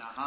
ಮಾಯಾವಾದಿನಃ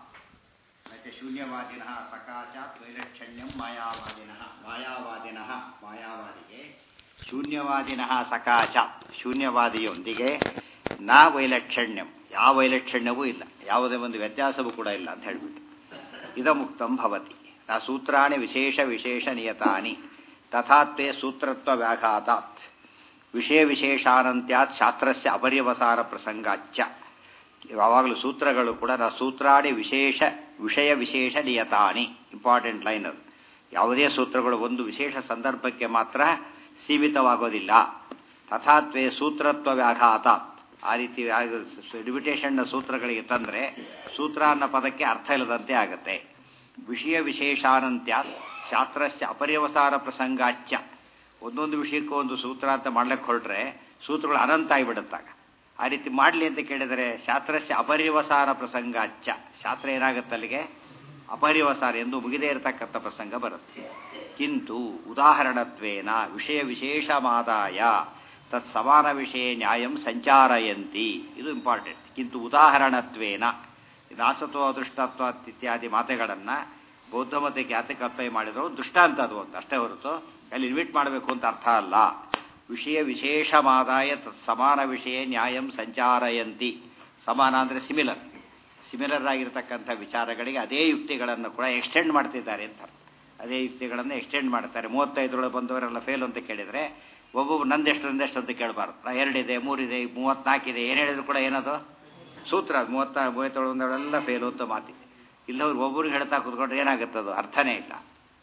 ಮತ್ತೆ ಶೂನ್ಯವಾದಿನಃ ಸಕಾಶಾತ್ ವೈಲಕ್ಷಣ್ಯಂ ಮಾಯಾವಾದಿನಃ ಮಾಯಾವಾದಿನಃ ಮಾಯಾವಾದಿಗೆ ಶೂನ್ಯವಾದಿನಃ ಸಕಾಶಾತ್ ಶೂನ್ಯವಾದಿಯೊಂದಿಗೆ ನಾ ವೈಲಕ್ಷಣ್ಯಂ ಯಾವ ವೈಲಕ್ಷಣ್ಯವೂ ಇಲ್ಲ ಯಾವುದೇ ಒಂದು ವ್ಯತ್ಯಾಸವೂ ಕೂಡ ಇಲ್ಲ ಅಂತ ಹೇಳ್ಬಿಟ್ಟು ಇದಮುಕ್ತಂ ಭವತಿ ನ ಸೂತ್ರಾಣಿ ವಿಶೇಷ ವಿಶೇಷ ನಿಯತಾನಿ ತಥಾತ್ವೇ ಸೂತ್ರತ್ವ ವ್ಯಾಘಾತಾತ್ ವಿಷಯ ವಿಶೇಷಾನಂತ್ಯಾತ್ ಶಾಸ್ತ್ರಸ್ಯ ಅಪರ್ಯವಸಾನ ಪ್ರಸಂಗಾಚ್ಯ ಯಾವಾಗಲೂ ಸೂತ್ರಗಳು ಕೂಡ ನ ಸೂತ್ರಾಣಿ ವಿಶೇಷ ವಿಷಯ ವಿಶೇಷ ನಿಯತಾನಿ ಇಂಪಾರ್ಟೆಂಟ್ ಲೈನ್ ಅದು ಯಾವುದೇ ಸೂತ್ರಗಳು ಒಂದು ವಿಶೇಷ ಸಂದರ್ಭಕ್ಕೆ ಮಾತ್ರ ಸೀಮಿತವಾಗೋದಿಲ್ಲ ತಥಾತ್ವೇ ಸೂತ್ರತ್ವ ವ್ಯಾಘಾತಾತ್ ಆ ರೀತಿ ಲಿಮಿಟೇಷನ್ನ ಸೂತ್ರಗಳಿಗೆ ತಂದರೆ ಸೂತ್ರ ಅನ್ನೋ ಪದಕ್ಕೆ ಅರ್ಥ ಇಲ್ಲದಂತೆ ಆಗುತ್ತೆ ವಿಷಯ ವಿಶೇಷಾನಂತ್ಯ ಶಾಸ್ತ್ರಸ್ಯ ಅಪರ್ಯವಸಾನ ಪ್ರಸಂಗಾಚ್ಯ ಒಂದೊಂದು ವಿಷಯಕ್ಕೂ ಒಂದು ಸೂತ್ರ ಅಂತ ಮಾಡ್ಲಿಕ್ಕೆ ಹೊರಟ್ರೆ ಸೂತ್ರಗಳು ಅನಂತ ಆಗಿಬಿಡುತ್ತಾಗ ಆ ರೀತಿ ಮಾಡಲಿ ಅಂತ ಕೇಳಿದರೆ ಶಾಸ್ತ್ರಸ್ಯ ಅಪರ್ಯವಸಾನ ಪ್ರಸಂಗಾಚ್ಯ ಶಾಸ್ತ್ರ ಏನಾಗುತ್ತೆ ಅಲ್ಲಿಗೆ ಅಪರ್ಯವಸಾನ ಎಂದು ಮುಗಿದೇ ಇರತಕ್ಕಂಥ ಪ್ರಸಂಗ ಬರುತ್ತೆ ಕಿಂತು ಉದಾಹರಣತ್ವೇನ ವಿಷಯ ವಿಶೇಷಮಾದಾಯ ತತ್ ಸಮಾನ ವಿಷಯ ನ್ಯಾಯಂ ಸಂಚಾರಯಂತಿ ಇದು ಇಂಪಾರ್ಟೆಂಟ್ ಕಿಂತು ಉದಾಹರಣತ್ವೇನ ನಾಸತ್ವ ದೃಷ್ಟತ್ವ ಇತ್ಯಾದಿ ಮಾತುಗಳನ್ನು ಬೌದ್ಧ ಮತಕ್ಕೆ ಯಾತಕ್ಕೆ ಅಪ್ಲೈ ಮಾಡಿದ್ರು ದೃಷ್ಟಾಂತ ಅದು ಒಂದು ಅಷ್ಟೇ ಹೊರತು ಅಲ್ಲಿ ಇನ್ವಿಟ್ ಮಾಡಬೇಕು ಅಂತ ಅರ್ಥ ಅಲ್ಲ ವಿಷಯ ವಿಶೇಷಮಾದಾಯ ತತ್ ಸಮಾನ ವಿಷಯ ನ್ಯಾಯಂ ಸಂಚಾರಯಂತಿ ಸಮಾನ ಅಂದರೆ ಸಿಮಿಲರ್ ಸಿಮಿಲರ್ ಆಗಿರ್ತಕ್ಕಂಥ ವಿಚಾರಗಳಿಗೆ ಅದೇ ಯುಕ್ತಿಗಳನ್ನು ಕೂಡ ಎಕ್ಸ್ಟೆಂಡ್ ಮಾಡ್ತಿದ್ದಾರೆ ಅಂತ ಅದೇ ಯುಕ್ತಿಗಳನ್ನು ಎಕ್ಸ್ಟೆಂಡ್ ಮಾಡ್ತಾರೆ ಮೂವತ್ತೈದರೊಳಗೆ ಬಂದವರೆಲ್ಲ ಫೇಲ್ ಅಂತ ಕೇಳಿದರೆ ಒಬ್ಬೊಬ್ಬರು ನಂದೆಷ್ಟು ನಂದೆಷ್ಟು ಅಂತ ಕೇಳಬಾರ್ದು ನಾ ಎರಡಿದೆ ಮೂರಿದೆ ಮೂವತ್ನಾಲ್ಕಿದೆ ಏನು ಹೇಳಿದ್ರು ಕೂಡ ಏನದು ಸೂತ್ರ ಮೂವತ್ತ ಮೂವತ್ತೇಳು ಒಂದೆಲ್ಲ ಫೇಲು ಅಂತ ಮಾತಿದೆ ಇಲ್ಲವ್ರು ಒಬ್ಬರಿಗೆ ಹೇಳ್ತಾ ಕೂತ್ಕೊಂಡ್ರೆ ಏನಾಗುತ್ತದು ಅರ್ಥನೇ ಇಲ್ಲ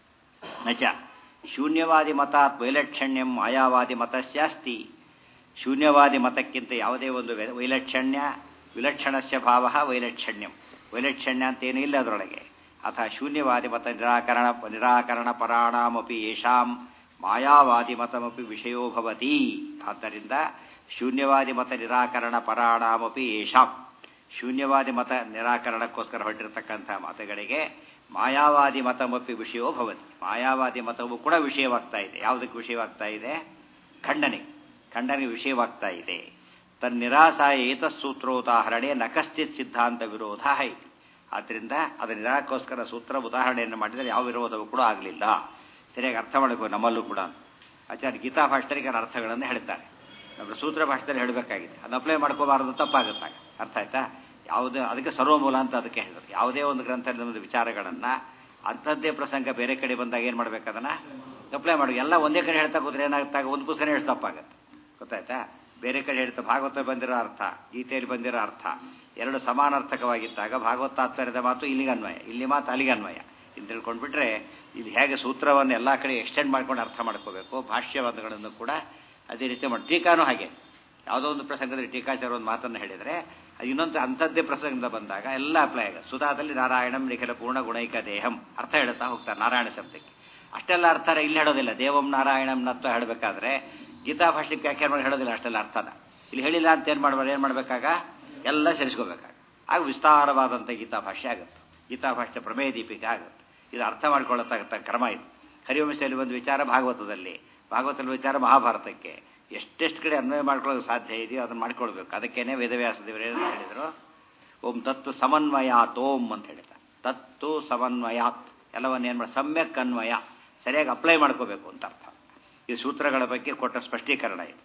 ನಚ ಶೂನ್ಯವಾದಿ ಮತಾತ್ ವೈಲಕ್ಷಣ್ಯಂ ಮಾಯಾವಾದಿ ಮತಸ್ಯಾಸ್ತಿ ಶೂನ್ಯವಾದಿ ಮತಕ್ಕಿಂತ ಯಾವುದೇ ಒಂದು ವೈಲಕ್ಷಣ್ಯ ವಿಲಕ್ಷಣಸ್ಯ ಭಾವ ವೈಲಕ್ಷಣ್ಯಂ ವೈಲಕ್ಷಣ್ಯ ಅಂತೇನೂ ಇಲ್ಲ ಅದರೊಳಗೆ ಅಥ ಶೂನ್ಯವಾದಿ ಮತ ನಿರಾಕರಣ ನಿರಾಕರಣ ಪರಾಣಾಮಪಿ ಯೇಷಾಂ ಮಾಯಾವಾದಿ ಮತಮಪಿ ವಿಷಯೋ ಭವತಿ ಆದ್ದರಿಂದ ಶೂನ್ಯವಾದಿ ಮತ ನಿರಾಕರಣ ಪರಾಣಾಮಪಿ ಯೇಷಾಂ ಶೂನ್ಯವಾದಿ ಮತ ನಿರಾಕರಣಕ್ಕೋಸ್ಕರ ಹೊರಟಿರತಕ್ಕಂಥ ಮತಗಳಿಗೆ ಮಾಯಾವಾದಿ ಮತಮಪಿ ವಿಷಯವೋ ಭವತಿ ಮಾಯಾವಾದಿ ಮತವು ಕೂಡ ವಿಷಯವಾಗ್ತಾ ಇದೆ ಯಾವುದಕ್ಕೆ ವಿಷಯವಾಗ್ತಾ ಇದೆ ಖಂಡನೆ ಖಂಡನೆಗೆ ವಿಷಯವಾಗ್ತಾ ಇದೆ ತನ್ನಿರಾಸಾಯ ಏತಸೂತ್ರೋದಾಹರಣೆ ನ ಕಶ್ಚಿತ್ ಸಿದ್ಧಾಂತ ವಿರೋಧ ಐತಿ ಆದ್ದರಿಂದ ಅದರ ನಿರಾಕೋಸ್ಕರ ಸೂತ್ರ ಉದಾಹರಣೆಯನ್ನು ಮಾಡಿದರೆ ಯಾವ ವಿರೋಧವೂ ಕೂಡ ಆಗಲಿಲ್ಲ ಸರಿಯಾಗಿ ಅರ್ಥ ಮಾಡಬೇಕು ನಮ್ಮಲ್ಲೂ ಕೂಡ ಆಚಾರ್ಯ ಗೀತಾ ಭಾಷೆಗೆ ಅರ್ಥಗಳನ್ನು ಹೇಳ್ತಾರೆ ನಮ್ಮ ಸೂತ್ರ ಭಾಷೆದಲ್ಲಿ ಹೇಳಬೇಕಾಗಿದೆ ಅದನ್ನ ಅಪ್ಲೈ ಮಾಡ್ಕೋಬಾರದು ತಪ್ಪಾಗುತ್ತಾಗ ಅರ್ಥ ಆಯ್ತಾ ಯಾವುದೇ ಅದಕ್ಕೆ ಸರ್ವಮೂಲ ಅಂತ ಅದಕ್ಕೆ ಹೇಳಿದ್ರು ಯಾವುದೇ ಒಂದು ಗ್ರಂಥದಲ್ಲಿ ಒಂದು ವಿಚಾರಗಳನ್ನು ಅಂಥದ್ದೇ ಪ್ರಸಂಗ ಬೇರೆ ಕಡೆ ಬಂದಾಗ ಏನು ಮಾಡ್ಬೇಕು ಅದನ್ನು ಅಪ್ಲೈ ಮಾಡಿ ಎಲ್ಲ ಒಂದೇ ಕಡೆ ಹೇಳ್ತಾ ಕೂತ್ರೆ ಏನಾಗುತ್ತಾಗ ಒಂದು ಪುಸ್ತಕ ಹೇಳಿ ತಪ್ಪಾಗುತ್ತೆ ಗೊತ್ತಾಯ್ತಾ ಬೇರೆ ಕಡೆ ಹೇಳ್ತಾ ಭಾಗವತ ಬಂದಿರೋ ಅರ್ಥ ಗೀತೆಯಲ್ಲಿ ಬಂದಿರೋ ಅರ್ಥ ಎರಡು ಸಮಾನಾರ್ಥಕವಾಗಿದ್ದಾಗ ಭಾಗವತ ತಾತ್ಪರ್ಯದ ಮಾತು ಇಲ್ಲಿಗೆ ಅನ್ವಯ ಇಲ್ಲಿ ಮಾತು ಅಲ್ಲಿಗೆ ಅನ್ವಯ ಅಂತ ತಿಳ್ಕೊಂಡ್ಬಿಟ್ರೆ ಇಲ್ಲಿ ಹೇಗೆ ಸೂತ್ರವನ್ನು ಎಲ್ಲ ಕಡೆ ಎಕ್ಸ್ಟೆಂಡ್ ಮಾಡ್ಕೊಂಡು ಅರ್ಥ ಮಾಡ್ಕೋಬೇಕು ಭಾಷ್ಯವಾದಗಳನ್ನು ಕೂಡ ಅದೇ ರೀತಿ ಮಾಡಿ ಟೀಕಾನೂ ಹಾಗೆ ಯಾವುದೋ ಒಂದು ಪ್ರಸಂಗದಲ್ಲಿ ಟೀಕಾಚಾರ ಒಂದು ಮಾತನ್ನು ಹೇಳಿದರೆ ಅದು ಇನ್ನೊಂದು ಅಂಥದ್ದೇ ಪ್ರಸಂಗದಿಂದ ಬಂದಾಗ ಎಲ್ಲ ಅಪ್ಲೈ ಆಗ ಸುಧಾದಲ್ಲಿ ನಾರಾಯಣಂ ನಿಖಿಲ ಪೂರ್ಣ ಗುಣೈಕ ದೇಹಂ ಅರ್ಥ ಹೇಳುತ್ತಾ ಹೋಗ್ತಾರೆ ನಾರಾಯಣ ಶಬ್ದಕ್ಕೆ ಅಷ್ಟೆಲ್ಲ ಅರ್ಥ ಇಲ್ಲಿ ಹೇಳೋದಿಲ್ಲ ದೇವಂ ನಾರಾಯಣಂ ನತ್ವ ಹೇಳಬೇಕಾದ್ರೆ ಗೀತಾ ಭಾಷೆಗೆ ವ್ಯಾಖ್ಯಾನ ಮಾಡಿ ಹೇಳೋದಿಲ್ಲ ಅಷ್ಟೆಲ್ಲ ಅರ್ಥನ ಇಲ್ಲಿ ಹೇಳಿಲ್ಲ ಅಂತ ಏನು ಮಾಡ್ಬಾರ್ದು ಏನು ಮಾಡಬೇಕಾಗ ಎಲ್ಲ ಸೇರಿಸ್ಕೋಬೇಕಾಗ ಆಗ ವಿಸ್ತಾರವಾದಂಥ ಗೀತಾ ಭಾಷೆ ಆಗುತ್ತೆ ಗೀತಾ ಭಾಷೆ ಪ್ರಮೇಯ ದೀಪಿಕೆ ಆಗುತ್ತೆ ಇದು ಅರ್ಥ ಮಾಡ್ಕೊಳ್ಳತಕ್ಕ ಕ್ರಮ ಇದು ಹರಿವಂಶದಲ್ಲಿ ಒಂದು ವಿಚಾರ ಭಾಗವತದಲ್ಲಿ ಭಾಗವತದಲ್ಲಿ ವಿಚಾರ ಮಹಾಭಾರತಕ್ಕೆ ಎಷ್ಟೆಷ್ಟು ಕಡೆ ಅನ್ವಯ ಮಾಡ್ಕೊಳ್ಳೋದು ಸಾಧ್ಯ ಇದೆಯೋ ಅದನ್ನು ಮಾಡ್ಕೊಳ್ಬೇಕು ಅದಕ್ಕೇನೆ ವೇದವ್ಯಾಸ ದೇವರು ಏನು ಹೇಳಿದರು ಓಂ ತತ್ತು ಸಮನ್ವಯಾತ್ ಓಂ ಅಂತ ಹೇಳಿದ್ದಾರೆ ತತ್ತು ಸಮನ್ವಯಾತ್ ಎಲ್ಲವನ್ನ ಏನು ಮಾಡಿ ಸಮ್ಯಕ್ ಅನ್ವಯ ಸರಿಯಾಗಿ ಅಪ್ಲೈ ಮಾಡ್ಕೋಬೇಕು ಅಂತ ಅರ್ಥ ಈ ಸೂತ್ರಗಳ ಬಗ್ಗೆ ಕೊಟ್ಟ ಸ್ಪಷ್ಟೀಕರಣ ಇದು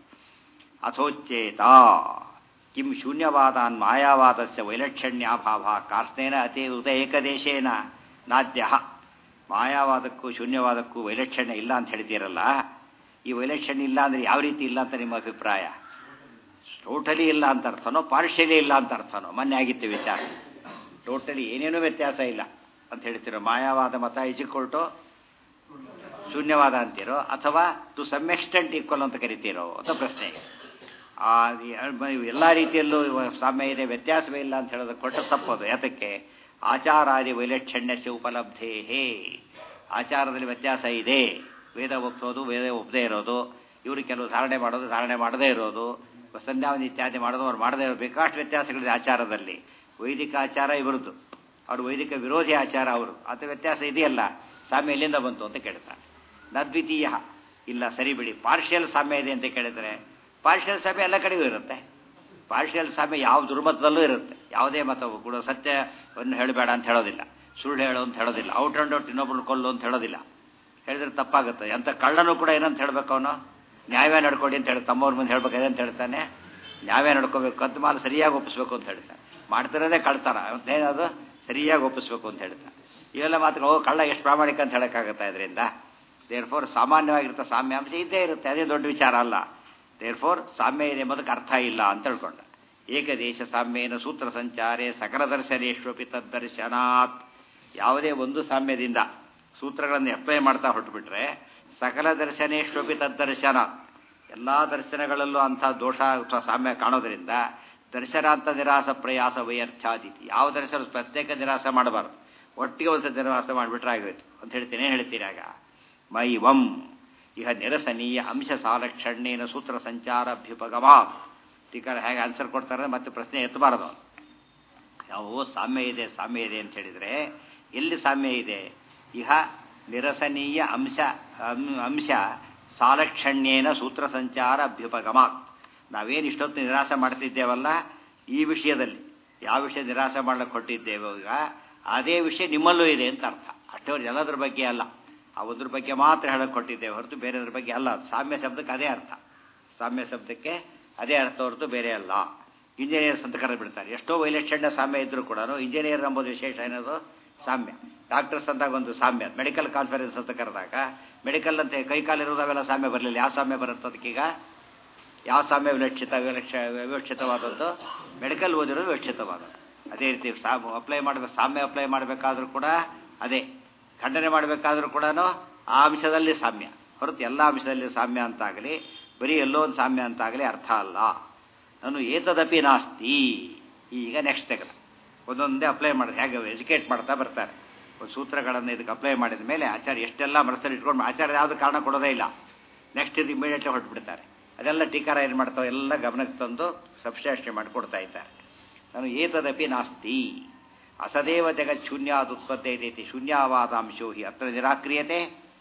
ಅಥೋಚ್ಚೇತ ಕಿಂ ಶೂನ್ಯವಾದಾನ್ ಮಾಯಾವಾದಸ್ಯ ವೈಲಕ್ಷಣ್ಯಾಭಾವ ಕಾರ್ಸ್ನೇನ ಅತಿ ಉದ ಏಕದೇಶೇನ ನಾದ್ಯ ಮಾಯಾವಾದಕ್ಕೂ ಶೂನ್ಯವಾದಕ್ಕೂ ವೈಲಕ್ಷಣ್ಯ ಇಲ್ಲ ಅಂತ ಹೇಳ್ತೀರಲ್ಲ ಈ ವೈಲಕ್ಷಣ್ಯ ಇಲ್ಲ ಅಂದರೆ ಯಾವ ರೀತಿ ಇಲ್ಲ ಅಂತ ನಿಮ್ಮ ಅಭಿಪ್ರಾಯ ಟೋಟಲಿ ಇಲ್ಲ ಅಂತ ಅರ್ಥನೋ ಪಾರ್ಷಿಯಲಿ ಇಲ್ಲ ಅಂತ ಅರ್ಥನೋ ಮೊನ್ನೆ ಆಗಿತ್ತು ವಿಚಾರ ಟೋಟಲಿ ಏನೇನೂ ವ್ಯತ್ಯಾಸ ಇಲ್ಲ ಅಂತ ಹೇಳ್ತಿರೋ ಮಾಯಾವಾದ ಮತ ಇಜಿಕೊಳ್ಟು ಶೂನ್ಯವಾದ ಅಂತೀರೋ ಅಥವಾ ಟು ಸಮ್ ಎಕ್ಸ್ಟೆಂಟ್ ಈಕ್ವಲ್ ಅಂತ ಕರಿತೀರೋ ಅಂತ ಪ್ರಶ್ನೆ ಎಲ್ಲ ರೀತಿಯಲ್ಲೂ ಸಾಮ್ಯ ಇದೆ ವ್ಯತ್ಯಾಸವೇ ಇಲ್ಲ ಅಂತ ಹೇಳೋದು ಕೊಟ್ಟ ತಪ್ಪದು ಯಾತಕ್ಕೆ ಆಚಾರಾದಿ ವೈಲಕ್ಷಣ್ಯಸ್ಯ ಉಪಲಬ್ಧೇ ಹೇ ಆಚಾರದಲ್ಲಿ ವ್ಯತ್ಯಾಸ ಇದೆ ವೇದ ಒಪ್ಪೋದು ವೇದ ಒಪ್ಪದೇ ಇರೋದು ಇವರು ಕೆಲವು ಧಾರಣೆ ಮಾಡೋದು ಧಾರಣೆ ಮಾಡದೇ ಇರೋದು ಸಂಧ್ಯಾವಧಿ ಇತ್ಯಾದಿ ಮಾಡೋದು ಅವ್ರು ಮಾಡದೇ ಇರೋದು ಬೇಕಾಷ್ಟು ವ್ಯತ್ಯಾಸಗಳಿದೆ ಆಚಾರದಲ್ಲಿ ವೈದಿಕ ಆಚಾರ ಇವರದ್ದು ಅವ್ರ ವೈದಿಕ ವಿರೋಧಿ ಆಚಾರ ಅವರು ಅಂತ ವ್ಯತ್ಯಾಸ ಇದೆಯಲ್ಲ ಸಾಮ್ಯ ಎಲ್ಲಿಂದ ಬಂತು ಅಂತ ಕೇಳ್ತಾರೆ ನದ್ವಿತೀಯ ಇಲ್ಲ ಸರಿ ಬಿಡಿ ಪಾರ್ಷಿಯಲ್ ಸಾಮ್ಯ ಇದೆ ಅಂತ ಕೇಳಿದರೆ ಪಾರ್ಷಿಯಲ್ ಸಾಮ್ಯ ಎಲ್ಲ ಕಡೆಗೂ ಇರುತ್ತೆ ಪಾರ್ಷಿಯಲ್ ಸಾಮ್ಯ ಯಾವ ದುರ್ಮತದಲ್ಲೂ ಇರುತ್ತೆ ಯಾವುದೇ ಮತವು ಕೂಡ ಸತ್ಯವನ್ನು ಹೇಳಬೇಡ ಅಂತ ಹೇಳೋದಿಲ್ಲ ಸುಳ್ಳು ಹೇಳು ಅಂತ ಹೇಳೋದಿಲ್ಲ ಔಟ್ ಅಂಡ್ ಔಟ್ ಇನ್ನೊಬ್ರು ಕೊಲ್ಲು ಅಂತ ಹೇಳೋದಿಲ್ಲ ಹೇಳಿದ್ರೆ ತಪ್ಪಾಗುತ್ತೆ ಎಂಥ ಕಳ್ಳನೂ ಕೂಡ ಏನಂತ ಹೇಳ್ಬೇಕು ಅವನು ನ್ಯಾಯವೇ ನಡ್ಕೊಡಿ ಅಂತ ಹೇಳಿ ತಮ್ಮವ್ರ ಮುಂದೆ ಹೇಳ್ಬೇಕು ಅಂತ ಹೇಳ್ತಾನೆ ನ್ಯಾಯವೇ ನಡ್ಕೋಬೇಕು ಕದ್ದು ಮಾಲು ಸರಿಯಾಗಿ ಒಪ್ಪಿಸ್ಬೇಕು ಅಂತ ಹೇಳ್ತಾನೆ ಮಾಡ್ತಿರೋದೇ ಕಳ್ತಾರ ಏನದು ಸರಿಯಾಗಿ ಒಪ್ಪಿಸ್ಬೇಕು ಅಂತ ಹೇಳ್ತಾನೆ ಇವೆಲ್ಲ ಮಾತ್ರ ಓ ಕಳ್ಳ ಎಷ್ಟು ಪ್ರಾಮಾಣಿಕ ಅಂತ ಹೇಳೋಕ್ಕಾಗತ್ತಾ ಇದರಿಂದ ದೇರ್ ಫೋರ್ ಸಾಮಾನ್ಯವಾಗಿರ್ತ ಸಾಮ್ಯಾಂಶ ಇದ್ದೇ ಇರುತ್ತೆ ಅದೇ ದೊಡ್ಡ ವಿಚಾರ ಅಲ್ಲ ದೇರ್ ಫೋರ್ ಸಾಮ್ಯ ಇದೆ ಎಂಬುದಕ್ಕೆ ಅರ್ಥ ಇಲ್ಲ ಅಂತ ಹೇಳ್ಕೊಂಡ ಏಕದೇಶ ಸಾಮ್ಯೇನ ಸೂತ್ರ ಸಂಚಾರೇ ಸಕಲ ದರ್ಶನೇಶ್ವಪಿ ತದ್ದರ್ಶನಾತ್ ಯಾವುದೇ ಒಂದು ಸಾಮ್ಯದಿಂದ ಸೂತ್ರಗಳನ್ನು ಅಪ್ಲೈ ಮಾಡ್ತಾ ಹೊರಟುಬಿಟ್ರೆ ಸಕಲ ದರ್ಶನೇಶ್ವಪಿ ತದ್ದರ್ಶನ ಎಲ್ಲ ದರ್ಶನಗಳಲ್ಲೂ ಅಂಥ ದೋಷ ಅಥವಾ ಸಾಮ್ಯ ಕಾಣೋದ್ರಿಂದ ದರ್ಶನಾಂತ ನಿರಾಸ ಪ್ರಯಾಸ ವೈಯರ್ಥಾದಿತಿ ಯಾವ ದರ್ಶನ ಪ್ರತ್ಯೇಕ ನಿರಾಸ ಮಾಡಬಾರ್ದು ಒಟ್ಟಿಗೆ ಒಂದು ನಿರಾಸ ಮಾಡಿಬಿಟ್ರೆ ಆಗೋಯ್ತು ಅಂತ ಹೇಳ್ತೀನಿ ಏನು ಹೇಳ್ತೀರಿ ಆಗ ಮೈವಂ ಇಹ ನಿರಸನೀಯ ಅಂಶ ಸಾಲಕ್ಷಣ್ಯೇನ ಸೂತ್ರ ಸಂಚಾರ ಅಭ್ಯುಪಗಮ ಟೀಕರ್ ಹೇಗೆ ಆನ್ಸರ್ ಕೊಡ್ತಾರೆ ಮತ್ತೆ ಪ್ರಶ್ನೆ ಎತ್ತಬಾರದು ಯಾವ ಸಾಮ್ಯ ಇದೆ ಸಾಮ್ಯ ಇದೆ ಅಂತ ಹೇಳಿದರೆ ಎಲ್ಲಿ ಸಾಮ್ಯ ಇದೆ ಇಹ ನಿರಸನೀಯ ಅಂಶ ಅಂಶ ಸಾಲಕ್ಷಣ್ಯೇನ ಸೂತ್ರ ಸಂಚಾರ ಅಭ್ಯುಪಗಮ ನಾವೇನು ಇಷ್ಟೊತ್ತು ನಿರಾಸ ಮಾಡ್ತಿದ್ದೇವಲ್ಲ ಈ ವಿಷಯದಲ್ಲಿ ಯಾವ ವಿಷಯ ನಿರಾಸ ಮಾಡಲಿಕ್ಕೆ ಕೊಟ್ಟಿದ್ದೇವೆ ಈಗ ಅದೇ ವಿಷಯ ನಿಮ್ಮಲ್ಲೂ ಇದೆ ಅಂತ ಅರ್ಥ ಅಷ್ಟೇ ಎಲ್ಲದ್ರ ಬಗ್ಗೆ ಅಲ್ಲ ಆ ಒಂದ್ರ ಬಗ್ಗೆ ಮಾತ್ರ ಹೇಳಕ್ ಕೊಟ್ಟಿದ್ದೇವೆ ಹೊರತು ಬೇರೆದ್ರ ಬಗ್ಗೆ ಅಲ್ಲ ಸಾಮ್ಯ ಶಬ್ದಕ್ಕೆ ಅದೇ ಅರ್ಥ ಸಾಮ್ಯ ಶಬ್ದಕ್ಕೆ ಅದೇ ಅರ್ಥ ಹೊರತು ಬೇರೆ ಅಲ್ಲ ಇಂಜಿನಿಯರ್ಸ್ ಅಂತ ಕರೆದು ಬಿಡ್ತಾರೆ ಎಷ್ಟೋ ವೈಲಕ್ಷಣ್ಯ ಸಾಮ್ಯ ಇದ್ರೂ ಕೂಡ ಇಂಜಿನಿಯರ್ ಎಂಬುದು ವಿಶೇಷ ಏನದು ಸಾಮ್ಯ ಡಾಕ್ಟರ್ಸ್ ಅಂದಾಗ ಒಂದು ಸಾಮ್ಯ ಮೆಡಿಕಲ್ ಕಾನ್ಫರೆನ್ಸ್ ಅಂತ ಕರೆದಾಗ ಮೆಡಿಕಲ್ ಅಂತ ಕೈ ಕಾಲಿರೋದು ಅವೆಲ್ಲ ಸಾಮ್ಯ ಬರಲಿಲ್ಲ ಯಾವ ಸಾಮ್ಯ ಬರುತ್ತೆ ಅದಕ್ಕೀಗ ಯಾವ ಸಾಮ್ಯ ವಿಲಕ್ಷಿತ ವಿಲಕ್ಷ ವಿವಕ್ಷಿತವಾದದ್ದು ಮೆಡಿಕಲ್ ಓದಿರೋದು ವಿವಕ್ಷಿತವಾದದ್ದು ಅದೇ ರೀತಿ ಸಾಮ್ ಅಪ್ಲೈ ಮಾಡಬೇಕು ಸಾಮ್ಯ ಅಪ್ಲೈ ಮಾಡಬೇಕಾದ್ರೂ ಕೂಡ ಅದೇ ಖಂಡನೆ ಮಾಡಬೇಕಾದ್ರೂ ಕೂಡ ಆ ಅಂಶದಲ್ಲಿ ಸಾಮ್ಯ ಹೊರತು ಎಲ್ಲ ಅಂಶದಲ್ಲಿ ಸಾಮ್ಯ ಅಂತಾಗಲಿ ಬರೀ ಎಲ್ಲೋ ಒಂದು ಸಾಮ್ಯ ಅಂತಾಗಲಿ ಅರ್ಥ ಅಲ್ಲ ನಾನು ಏತದಪಿ ನಾಸ್ತಿ ಈಗ ನೆಕ್ಸ್ಟ್ ತೆಗೆದ ಒಂದೊಂದೇ ಅಪ್ಲೈ ಮಾಡಿದ್ರೆ ಹೇಗೆ ಎಜುಕೇಟ್ ಮಾಡ್ತಾ ಬರ್ತಾರೆ ಒಂದು ಸೂತ್ರಗಳನ್ನು ಇದಕ್ಕೆ ಅಪ್ಲೈ ಮಾಡಿದ ಮೇಲೆ ಆಚಾರ್ಯ ಎಷ್ಟೆಲ್ಲ ಮನಸ್ಸಲ್ಲಿ ಇಟ್ಕೊಂಡು ಆಚಾರ್ಯ ಯಾವುದು ಕಾರಣ ಕೊಡೋದೇ ಇಲ್ಲ ನೆಕ್ಸ್ಟ್ ಇದು ಇಮಿಡಿಯೇಟ್ಲಿ ಹೊರಟ್ಬಿಡ್ತಾರೆ ಅದೆಲ್ಲ ಟೀಕಾರ ಏನು ಮಾಡ್ತಾವೆ ಎಲ್ಲ ಗಮನಕ್ಕೆ ತಂದು ಸಬ್ಸ್ಟ್ಯಾಷನ್ ಮಾಡಿಕೊಡ್ತಾ ಇದ್ದಾರೆ ನಾನು ಏತದಪಿ ನಾಸ್ತಿ ಅಸದೇವ ಜಗತ್ ಶೂನ್ಯಾದುತ್ಪತ್ತೆ ಇದೈತಿ ಶೂನ್ಯವಾದಾಂಶೋ ಹಿ ಅತ್ರ ನಿರಾಕ್ರಿಯತೆ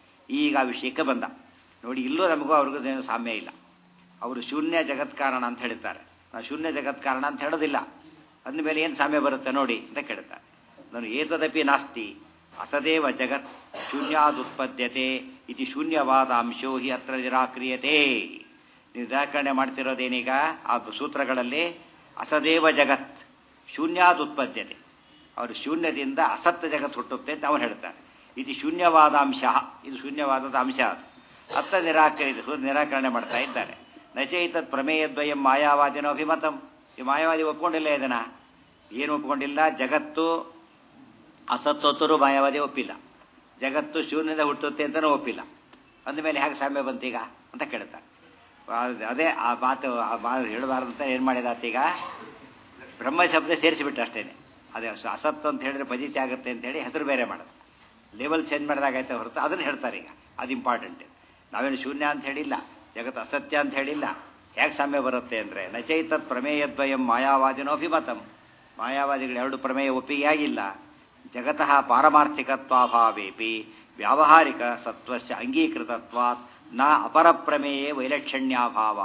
ಈಗ ಆ ವಿಷಯಕ್ಕೆ ಬಂದ ನೋಡಿ ಇಲ್ಲೂ ನಮಗೂ ಅವ್ರಿಗೂ ಏನು ಸಾಮ್ಯ ಇಲ್ಲ ಅವರು ಶೂನ್ಯ ಜಗತ್ ಕಾರಣ ಅಂತ ಹೇಳ್ತಾರೆ ನಾವು ಶೂನ್ಯ ಜಗತ್ ಕಾರಣ ಅಂತ ಹೇಳೋದಿಲ್ಲ ಅಂದಮೇಲೆ ಏನು ಸಾಮ್ಯ ಬರುತ್ತೆ ನೋಡಿ ಅಂತ ಕೇಳ್ತಾರೆ ನಾನು ಏತದಪಿ ನಾಸ್ತಿ ಅಸದೇವ ಜಗತ್ ಶೂನ್ಯಾದುತ್ಪದ್ಯತೆ ಇತಿ ಶೂನ್ಯವಾದ ಅಂಶೋ ಹಿ ಅತ್ರ ನಿರಾಕ್ರಿಯತೆ ನಿರಾಕರಣೆ ಮಾಡ್ತಿರೋದೇನೀಗ ಆ ಸೂತ್ರಗಳಲ್ಲಿ ಅಸದೇವ ಜಗತ್ ಶೂನ್ಯಾದುತ್ಪದ್ಯತೆ ಅವರು ಶೂನ್ಯದಿಂದ ಅಸತ್ಯ ಜಗತ್ ಹುಟ್ಟುತ್ತೆ ಅಂತ ಅವನು ಹೇಳ್ತಾನೆ ಇದು ಶೂನ್ಯವಾದ ಅಂಶ ಇದು ಶೂನ್ಯವಾದದ ಅಂಶ ಅದು ಅತ್ತ ನಿರಾಕರಿತ ನಿರಾಕರಣೆ ಮಾಡ್ತಾ ಇದ್ದಾರೆ ನಚೈತತ್ ಪ್ರಮೇಯದ್ವಯಂ ಮಾಯಾವಾದಿನೋ ಅಭಿಮತಂ ಈ ಮಾಯಾವಾದಿ ಒಪ್ಕೊಂಡಿಲ್ಲ ಇದನ್ನ ಏನು ಒಪ್ಕೊಂಡಿಲ್ಲ ಜಗತ್ತು ಅಸತ್ತೊತ್ತರು ಮಾಯಾವಾದಿ ಒಪ್ಪಿಲ್ಲ ಜಗತ್ತು ಶೂನ್ಯದ ಹುಟ್ಟುತ್ತೆ ಅಂತಲೂ ಒಪ್ಪಿಲ್ಲ ಅಂದಮೇಲೆ ಹೇಗೆ ಸಾಮ್ಯ ಬಂತೀಗ ಅಂತ ಕೇಳ್ತಾರೆ ಅದೇ ಆ ಮಾತು ಆ ಮಾತು ಹೇಳಬಾರ್ದು ಅಂತ ಏನು ಮಾಡಿದ ಆತೀಗ ಬ್ರಹ್ಮ ಶಬ್ದ ಸೇರಿಸಿಬಿಟ್ಟು ಅಷ್ಟೇನೆ ಅದೇ ಅಸತ್ತು ಅಂತ ಹೇಳಿದ್ರೆ ಪಜಿತಿ ಆಗುತ್ತೆ ಅಂತ ಹೇಳಿ ಹೆಸರು ಬೇರೆ ಮಾಡೋದು ಲೇಬಲ್ ಚೇಂಜ್ ಮಾಡಿದಾಗೈತೆ ಹೊರತು ಅದನ್ನು ಹೇಳ್ತಾರೆ ಈಗ ಅದು ಇಂಪಾರ್ಟೆಂಟ್ ನಾವೇನು ಶೂನ್ಯ ಅಂತ ಹೇಳಿಲ್ಲ ಜಗತ್ತು ಅಸತ್ಯ ಅಂತ ಹೇಳಿಲ್ಲ ಹೇಗೆ ಸಾಮ್ಯ ಬರುತ್ತೆ ಅಂದರೆ ನಚೈತತ್ ಪ್ರಮೇಯದ್ವಯಂ ಮಾಯಾವಾದಿನೋ ಅಭಿಮತಂ ಮಾಯಾವಾದಿಗಳು ಎರಡು ಪ್ರಮೇಯ ಒಪ್ಪಿಗೆಯಾಗಿಲ್ಲ ಜಗತಃ ಪಾರಮಾರ್ಥಿಕತ್ವಾಭಾವೇಪಿ ವ್ಯಾವಹಾರಿಕ ಸತ್ವಸ್ಯ ಅಂಗೀಕೃತತ್ವಾತ್ ನ ಅಪರ ಪ್ರಮೇಯೇ ವೈಲಕ್ಷಣ್ಯಾಭಾವ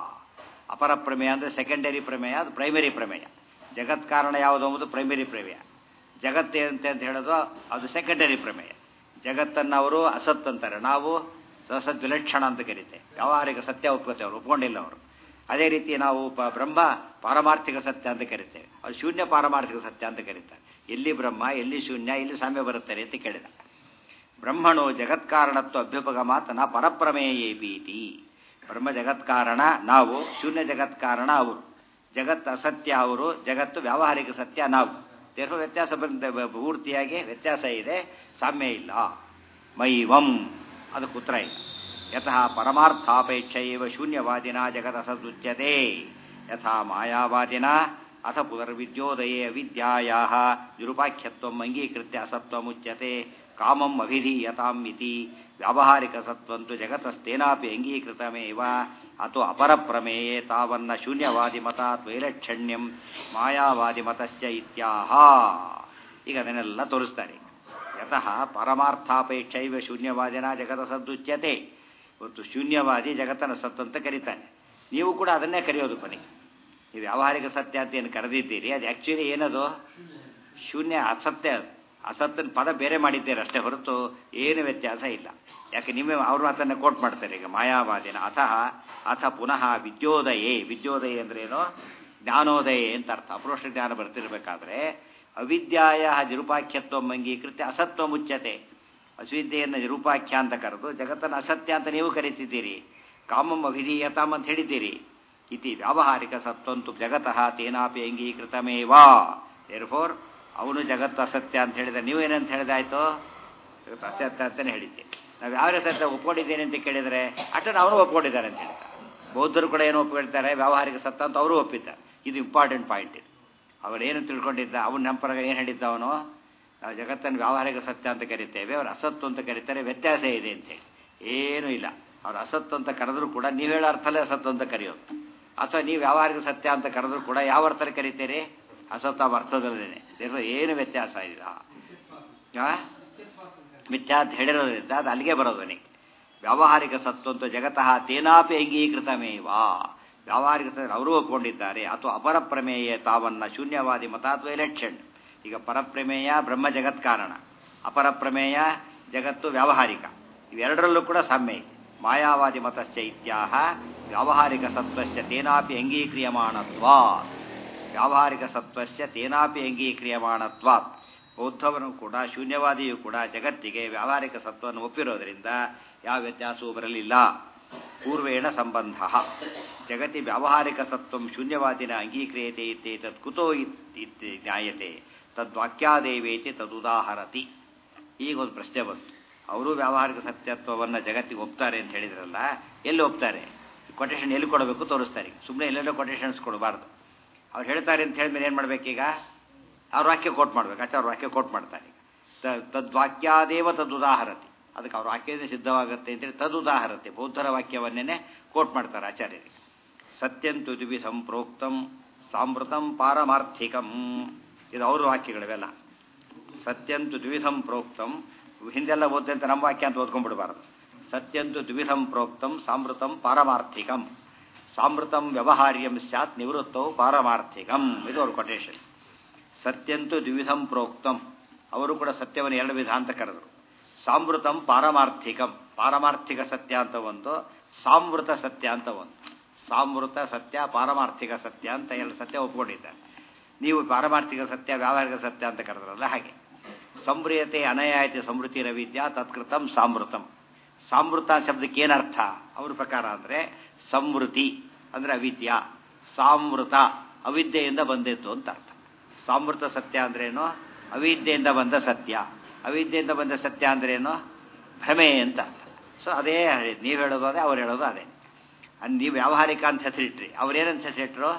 ಅಪರ ಪ್ರಮೇಯ ಅಂದರೆ ಸೆಕೆಂಡರಿ ಪ್ರಮೇಯ ಅದು ಪ್ರೈಮರಿ ಪ್ರಮೇಯ ಜಗತ್ ಕಾರಣ ಯಾವುದು ಎಂಬುದು ಪ್ರೈಮರಿ ಪ್ರಮೇಯ ಜಗತ್ತೇ ಅಂತ ಅಂತ ಹೇಳೋದು ಅದು ಸೆಕೆಂಡರಿ ಪ್ರಮೇಯ ಜಗತ್ತನ್ನು ಅವರು ಅಸತ್ ಅಂತಾರೆ ನಾವು ಸಸತ್ ವಿಲಕ್ಷಣ ಅಂತ ಕರೀತೇವೆ ವ್ಯಾವಹಾರಿಕ ಸತ್ಯ ಒಪ್ಕೋತೇವೆ ಅವರು ಒಪ್ಕೊಂಡಿಲ್ಲ ಅವರು ಅದೇ ರೀತಿ ನಾವು ಪ ಬ್ರಹ್ಮ ಪಾರಮಾರ್ಥಿಕ ಸತ್ಯ ಅಂತ ಕರಿತೇವೆ ಅದು ಶೂನ್ಯ ಪಾರಮಾರ್ಥಿಕ ಸತ್ಯ ಅಂತ ಕರೀತಾರೆ ಎಲ್ಲಿ ಬ್ರಹ್ಮ ಎಲ್ಲಿ ಶೂನ್ಯ ಎಲ್ಲಿ ಸಾಮ್ಯ ಬರುತ್ತಾರೆ ಅಂತ ಕೇಳಿದ ಬ್ರಹ್ಮಣೋ ಜಗತ್ಕಾರಣತ್ವ ಅಭ್ಯುಪಗಮಾತ್ ನ ಪರಪ್ರಮೇಯೇ ಭೀತಿ ಬ್ರಹ್ಮ ಜಗತ್ಕಾರಣ ನಾವು ಶೂನ್ಯ ಜಗತ್ಕಾರಣ ಅವರು ಜಗತ್ ಅಸತ್ಯ ಅವರು ಜಗತ್ತು ವ್ಯಾವಹಾರಿಕ ಸತ್ಯ ನಾವು ದೇಹ ವ್ಯತ್ಯಾಸ ಬಂದ ಪೂರ್ತಿಯಾಗಿ ವ್ಯತ್ಯಾಸ ಇದೆ ಸಾಮ್ಯ ಇಲ್ಲ ಮೈವಂ ಅದಕ್ಕೆ ಉತ್ತರ ಇಲ್ಲ ಯತಃ ಪರಮಾರ್ಥಾಪೇಕ್ಷ ಇವ ಶೂನ್ಯವಾದಿನ ಜಗದಸದುಚ್ಯತೆ ಯಥಾ ಮಾಯಾವಾದಿನ ಅಥ ಪುನರ್ವಿದ್ಯೋದಯೇ ಅವಿದ್ಯಾಯಾ ನಿರುಪಾಖ್ಯತ್ವ ಅಂಗೀಕೃತ್ಯ ಅಸತ್ವಮುಚ್ಯತೆ ಕಾಮಂ ಅಭಿಧೀಯತಾಂ ಇತಿ ವ್ಯಾವಹಾರಿಕ ಸತ್ವಂತು ಜಗತಸ್ತೇನಾಪಿ ಅಂಗೀಕೃತಮೇವ ಅಥೋ ಅಪರ ಪ್ರಮೇಯೇ ತಾವನ್ನ ಶೂನ್ಯವಾದಿ ಮತಾತ್ ವೈಲಕ್ಷಣ್ಯಂ ಮಾಯಾವಾದಿ ಮತಸ್ಯ ಇತ್ಯಾಹ ಈಗ ಅದನ್ನೆಲ್ಲ ತೋರಿಸ್ತಾರೆ ಯತಃ ಪರಮಾರ್ಥಾಪೇಕ್ಷೈವ ಶೂನ್ಯವಾದಿನ ಜಗತ ಸದ್ದುಚ್ಯತೆ ಇವತ್ತು ಶೂನ್ಯವಾದಿ ಜಗತ್ತನ ಸತ್ತು ಅಂತ ಕರೀತಾನೆ ನೀವು ಕೂಡ ಅದನ್ನೇ ಕರೆಯೋದು ಕೊನೆಗೆ ನೀವು ವ್ಯಾವಹಾರಿಕ ಸತ್ಯ ಅಂತ ಏನು ಕರೆದಿದ್ದೀರಿ ಅದು ಆ್ಯಕ್ಚುಲಿ ಏನದು ಶೂನ್ಯ ಅಸತ್ಯ ಅದು ಅಸತ್ಯನ ಪದ ಬೇರೆ ಮಾಡಿದ್ದೀರಿ ಅಷ್ಟೇ ಹೊರತು ಏನು ವ್ಯತ್ಯಾಸ ಇಲ್ಲ ಯಾಕೆ ನಿಮ್ಮೇ ಅವ್ರ ಮಾತನ್ನು ಕೋಟ್ ಮಾಡ್ತಾರೆ ಈಗ ಮಾಯಾವಾದಿನ ಅಥಃ ಅಥ ಪುನಃ ವಿದ್ಯೋದಯೇ ವಿದ್ಯೋದಯ ಅಂದ್ರೇನು ಜ್ಞಾನೋದಯ ಅಂತ ಅರ್ಥ ಅಪರೋಕ್ಷ ಜ್ಞಾನ ಬರ್ತಿರ್ಬೇಕಾದ್ರೆ ಅವಿದ್ಯಾಯ ನಿರುಪಾಖ್ಯತ್ವ ಅಂಗೀಕೃತ್ಯ ಅಸತ್ವ ಮುಚ್ಚತೆ ಅಸ್ವಿದ್ಯೆಯನ್ನು ನಿರೂಪಾಖ್ಯ ಅಂತ ಕರೆದು ಜಗತ್ತನ್ನು ಅಸತ್ಯ ಅಂತ ನೀವು ಕರೀತಿದ್ದೀರಿ ಕಾಮಂ ಅಭಿಧೀಯತಾಮ್ ಅಂತ ಹೇಳಿದ್ದೀರಿ ಇತಿ ವ್ಯಾವಹಾರಿಕ ಸತ್ವಂತು ಜಗತಃ ತೇನಾಪಿ ಅಂಗೀಕೃತಮೇವಾ ದೇರ್ಫೋರ್ ಅವನು ಜಗತ್ತು ಅಸತ್ಯ ಅಂತ ಹೇಳಿದ ನೀವೇನಂತ ಹೇಳಿದಾಯ್ತು ಜಗತ್ತು ಅಸತ್ಯ ಅಂತಲೇ ಹೇಳಿದ್ದೆ ನಾವು ಯಾವ ಸತ್ಯ ಒಪ್ಕೊಂಡಿದ್ದೇನೆ ಅಂತ ಕೇಳಿದರೆ ಅಷ್ಟನ್ನು ಅವನು ಒಪ್ಕೊಂಡಿದ್ದಾರೆ ಅಂತ ಹೇಳ್ತಾರೆ ಬೌದ್ಧರು ಕೂಡ ಏನು ಒಪ್ಕೊಳ್ತಾರೆ ವ್ಯಾವಹಾರಿಕ ಸತ್ಯ ಅಂತ ಅವರು ಒಪ್ಪಿದ್ದಾರೆ ಇದು ಇಂಪಾರ್ಟೆಂಟ್ ಪಾಯಿಂಟ್ ಇದು ಅವನೇನು ತಿಳ್ಕೊಂಡಿದ್ದ ಅವನು ನಮ್ಮ ಪರಗ ಏನು ಹೇಳಿದ್ದ ಅವನು ನಾವು ಜಗತ್ತನ್ನು ವ್ಯಾವಹಾರಿಕ ಸತ್ಯ ಅಂತ ಕರಿತೇವೆ ಅವ್ರು ಅಸತ್ತು ಅಂತ ಕರೀತಾರೆ ವ್ಯತ್ಯಾಸ ಇದೆ ಅಂತೇಳಿ ಏನೂ ಇಲ್ಲ ಅವ್ರು ಅಸತ್ತು ಅಂತ ಕರೆದ್ರು ಕೂಡ ನೀವು ಹೇಳೋ ಅರ್ಥಲ್ಲೇ ಅಸತ್ತು ಅಂತ ಕರೆಯೋದು ಅಥವಾ ನೀವು ವ್ಯಾವಹಾರಿಕ ಸತ್ಯ ಅಂತ ಕರೆದ್ರು ಕೂಡ ಯಾವ ಅರ್ಥದಲ್ಲಿ ಕರಿತೀರಿ ಅಸತ್ತ ಅರ್ಥದಲ್ಲೇನೆ ಏನು ವ್ಯತ್ಯಾಸ ಇಲ್ಲ ಮಿಥ್ಯಾ ಅಂತ ಹೇಳಿರೋದ್ರಿಂದ ಅದು ಅಲ್ಲಿಗೆ ಬರೋದು ನನಗೆ ವ್ಯಾವಹಾರಿಕ ಸತ್ವಂತು ಜಗತಃ ತೇನಾಪಿ ಅಂಗೀಕೃತಮೇವಾ ವ್ಯಾವಹಾರಿಕ ಸತ್ಯ ಅವರು ಒಪ್ಕೊಂಡಿದ್ದಾರೆ ಅಥವಾ ಅಪರ ಪ್ರಮೇಯ ತಾವನ್ನ ಶೂನ್ಯವಾದಿ ಮತ ಅಥವಾ ಎಲೆಕ್ಷನ್ ಈಗ ಪರಪ್ರಮೇಯ ಬ್ರಹ್ಮ ಜಗತ್ ಕಾರಣ ಅಪರ ಪ್ರಮೇಯ ಜಗತ್ತು ವ್ಯಾವಹಾರಿಕ ಇವೆರಡರಲ್ಲೂ ಕೂಡ ಸಾಮ್ಯ ಇದೆ ಮಾಯಾವಾದಿ ಮತಸ್ಯ ಇತ್ಯಾಹ ವ್ಯಾವಹಾರಿಕ ಸತ್ವಸ್ಯ ತೇನಾಪಿ ಅಂಗೀಕ್ರಿಯಮಾಣತ್ವಾ ವ್ಯಾವಹಾರಿಕ ಸತ್ವಸ್ಯ ತೇನಾಪಿ ಅಂಗೀಕ್ರಿಯಮಾಣತ್ವಾತ್ ಬೌದ್ಧವನು ಕೂಡ ಶೂನ್ಯವಾದಿಯೂ ಕೂಡ ಜಗತ್ತಿಗೆ ವ್ಯಾವಹಾರಿಕ ಸತ್ವವನ್ನು ಒಪ್ಪಿರೋದ್ರಿಂದ ಯಾವ ವ್ಯತ್ಯಾಸವೂ ಬರಲಿಲ್ಲ ಪೂರ್ವೇಣ ಸಂಬಂಧ ಜಗತಿ ವ್ಯಾವಹಾರಿಕ ಸತ್ವಂ ಶೂನ್ಯವಾದಿನ ಅಂಗೀಕ್ರಿಯತೆ ಇತ್ತೇತತ್ ಕುತೋ ಇತ್ ಜ್ಞಾಯತೆ ತದ್ವಾಕ್ಯಾದೇವೇತಿ ತದುದಾಹರತಿ ಈಗ ಒಂದು ಪ್ರಶ್ನೆ ಬಂತು ಅವರು ವ್ಯಾವಹಾರಿಕ ಸತ್ಯತ್ವವನ್ನು ಜಗತ್ತಿಗೆ ಒಪ್ತಾರೆ ಅಂತ ಹೇಳಿದ್ರಲ್ಲ ಎಲ್ಲಿ ಒಪ್ತಾರೆ ಕೊಟೇಶನ್ ಎಲ್ಲಿ ಕೊಡಬೇಕು ತೋರಿಸ್ತಾರೆ ಸುಮ್ಮನೆ ಎಲ್ಲೆಲ್ಲೋ ಕೊಟೇಶನ್ಸ್ ಕೊಡಬಾರ್ದು ಅವ್ರು ಹೇಳ್ತಾರೆ ಅಂತ ಹೇಳಿದ್ಮೇಲೆ ಏನು ಮಾಡಬೇಕೀಗ ಅವ್ರ ವಾಕ್ಯ ಕೋಟ್ ಮಾಡ್ಬೇಕು ಅಷ್ಟೇ ಅವ್ರ ವಾಕ್ಯ ಕೋಟ್ ಮಾಡ್ತಾರೆ ತದ್ವಾಕ್ಯಾದೇವ ತದುದಾಹರತಿ ಅದಕ್ಕೆ ಅವ್ರ ವಾಕ್ಯದಿಂದ ಸಿದ್ಧವಾಗುತ್ತೆ ಅಂತೇಳಿ ತದುದಾಹರತೆ ಬೌದ್ಧರ ವಾಕ್ಯವನ್ನೇ ಕೋಟ್ ಮಾಡ್ತಾರೆ ಆಚಾರ್ಯರಿಗೆ ಸತ್ಯಂತು ದ್ವಿ ಸಂಪ್ರೋಕ್ತಂ ಸಾಮೃತಂ ಪಾರಮಾರ್ಥಿಕಂ ಇದು ಅವ್ರ ವಾಕ್ಯಗಳಿವೆಲ್ಲ ಸತ್ಯಂತು ದ್ವಿಧಂ ಪ್ರೋಕ್ತಂ ಹಿಂದೆಲ್ಲ ಓದ್ತೆ ಅಂತ ನಮ್ಮ ವಾಕ್ಯ ಅಂತ ಓದ್ಕೊಂಡ್ಬಿಡಬಾರದು ಸತ್ಯಂತು ದ್ವಿಧಂ ಪ್ರೋಕ್ತಂ ಸಾಮೃತಂ ಪಾರಮಾರ್ಥಿಕಂ ಸಾಮೃತಂ ವ್ಯವಹಾರ್ಯಂ ಸ್ಯಾತ್ ನಿವೃತ್ತವು ಪಾರಮಾರ್ಥಿಕಂ ಇದು ಅವ್ರ ಕೊಟೇಶನ್ ಸತ್ಯಂತು ದ್ವಿಧಂ ಪ್ರೋಕ್ತಂ ಅವರು ಕೂಡ ಸತ್ಯವನ್ನು ಎರಡು ವಿಧ ಅಂತ ಕರೆದರು ಸಾಮೃತಂ ಪಾರಮಾರ್ಥಿಕಂ ಪಾರಮಾರ್ಥಿಕ ಸತ್ಯ ಅಂತ ಒಂದು ಸಾಮೃತ ಸತ್ಯ ಅಂತ ಒಂದು ಸಾಮೃತ ಸತ್ಯ ಪಾರಮಾರ್ಥಿಕ ಸತ್ಯ ಅಂತ ಎರಡು ಸತ್ಯ ಒಪ್ಕೊಂಡಿದ್ದಾರೆ ನೀವು ಪಾರಮಾರ್ಥಿಕ ಸತ್ಯ ವ್ಯಾವಹಾರಿಕ ಸತ್ಯ ಅಂತ ಕರೆದ್ರಲ್ಲ ಹಾಗೆ ಸಂವ್ರಿಯತೆ ಅನಯಾಯತೆ ಸಮೃದ್ಧಿ ರವಿದ್ಯಾ ತತ್ಕೃತಂ ಸಾಮೃತಂ ಸಾಮೃತ ಶಬ್ದಕ್ಕೆ ಏನರ್ಥ ಅವ್ರ ಪ್ರಕಾರ ಅಂದರೆ ಸಮೃದ್ಧಿ ಅಂದರೆ ಅವಿದ್ಯಾ ಸಾಮೃತ ಅವಿದ್ಯೆಯಿಂದ ಬಂದಿತ್ತು ಅಂತ ಅರ್ಥ ಸಾಮೃತ ಸತ್ಯ ಅಂದ್ರೇನು ಅವಿದ್ಯೆಯಿಂದ ಬಂದ ಸತ್ಯ ಅವಿದ್ಯೆಯಿಂದ ಬಂದ ಸತ್ಯ ಅಂದ್ರೇನು ಭ್ರಮೆ ಅಂತ ಅರ್ಥ ಸೊ ಅದೇ ಹೇಳಿದ್ ನೀವು ಹೇಳೋದು ಅದೇ ಅವ್ರು ಹೇಳೋದು ಅದೇ ನೀವು ವ್ಯಾವಹಾರಿಕ ಅಂತ ಹೆಸರಿಟ್ರಿ ಅವ್ರೇನಂತ ಹೆಸರಿಟ್ರು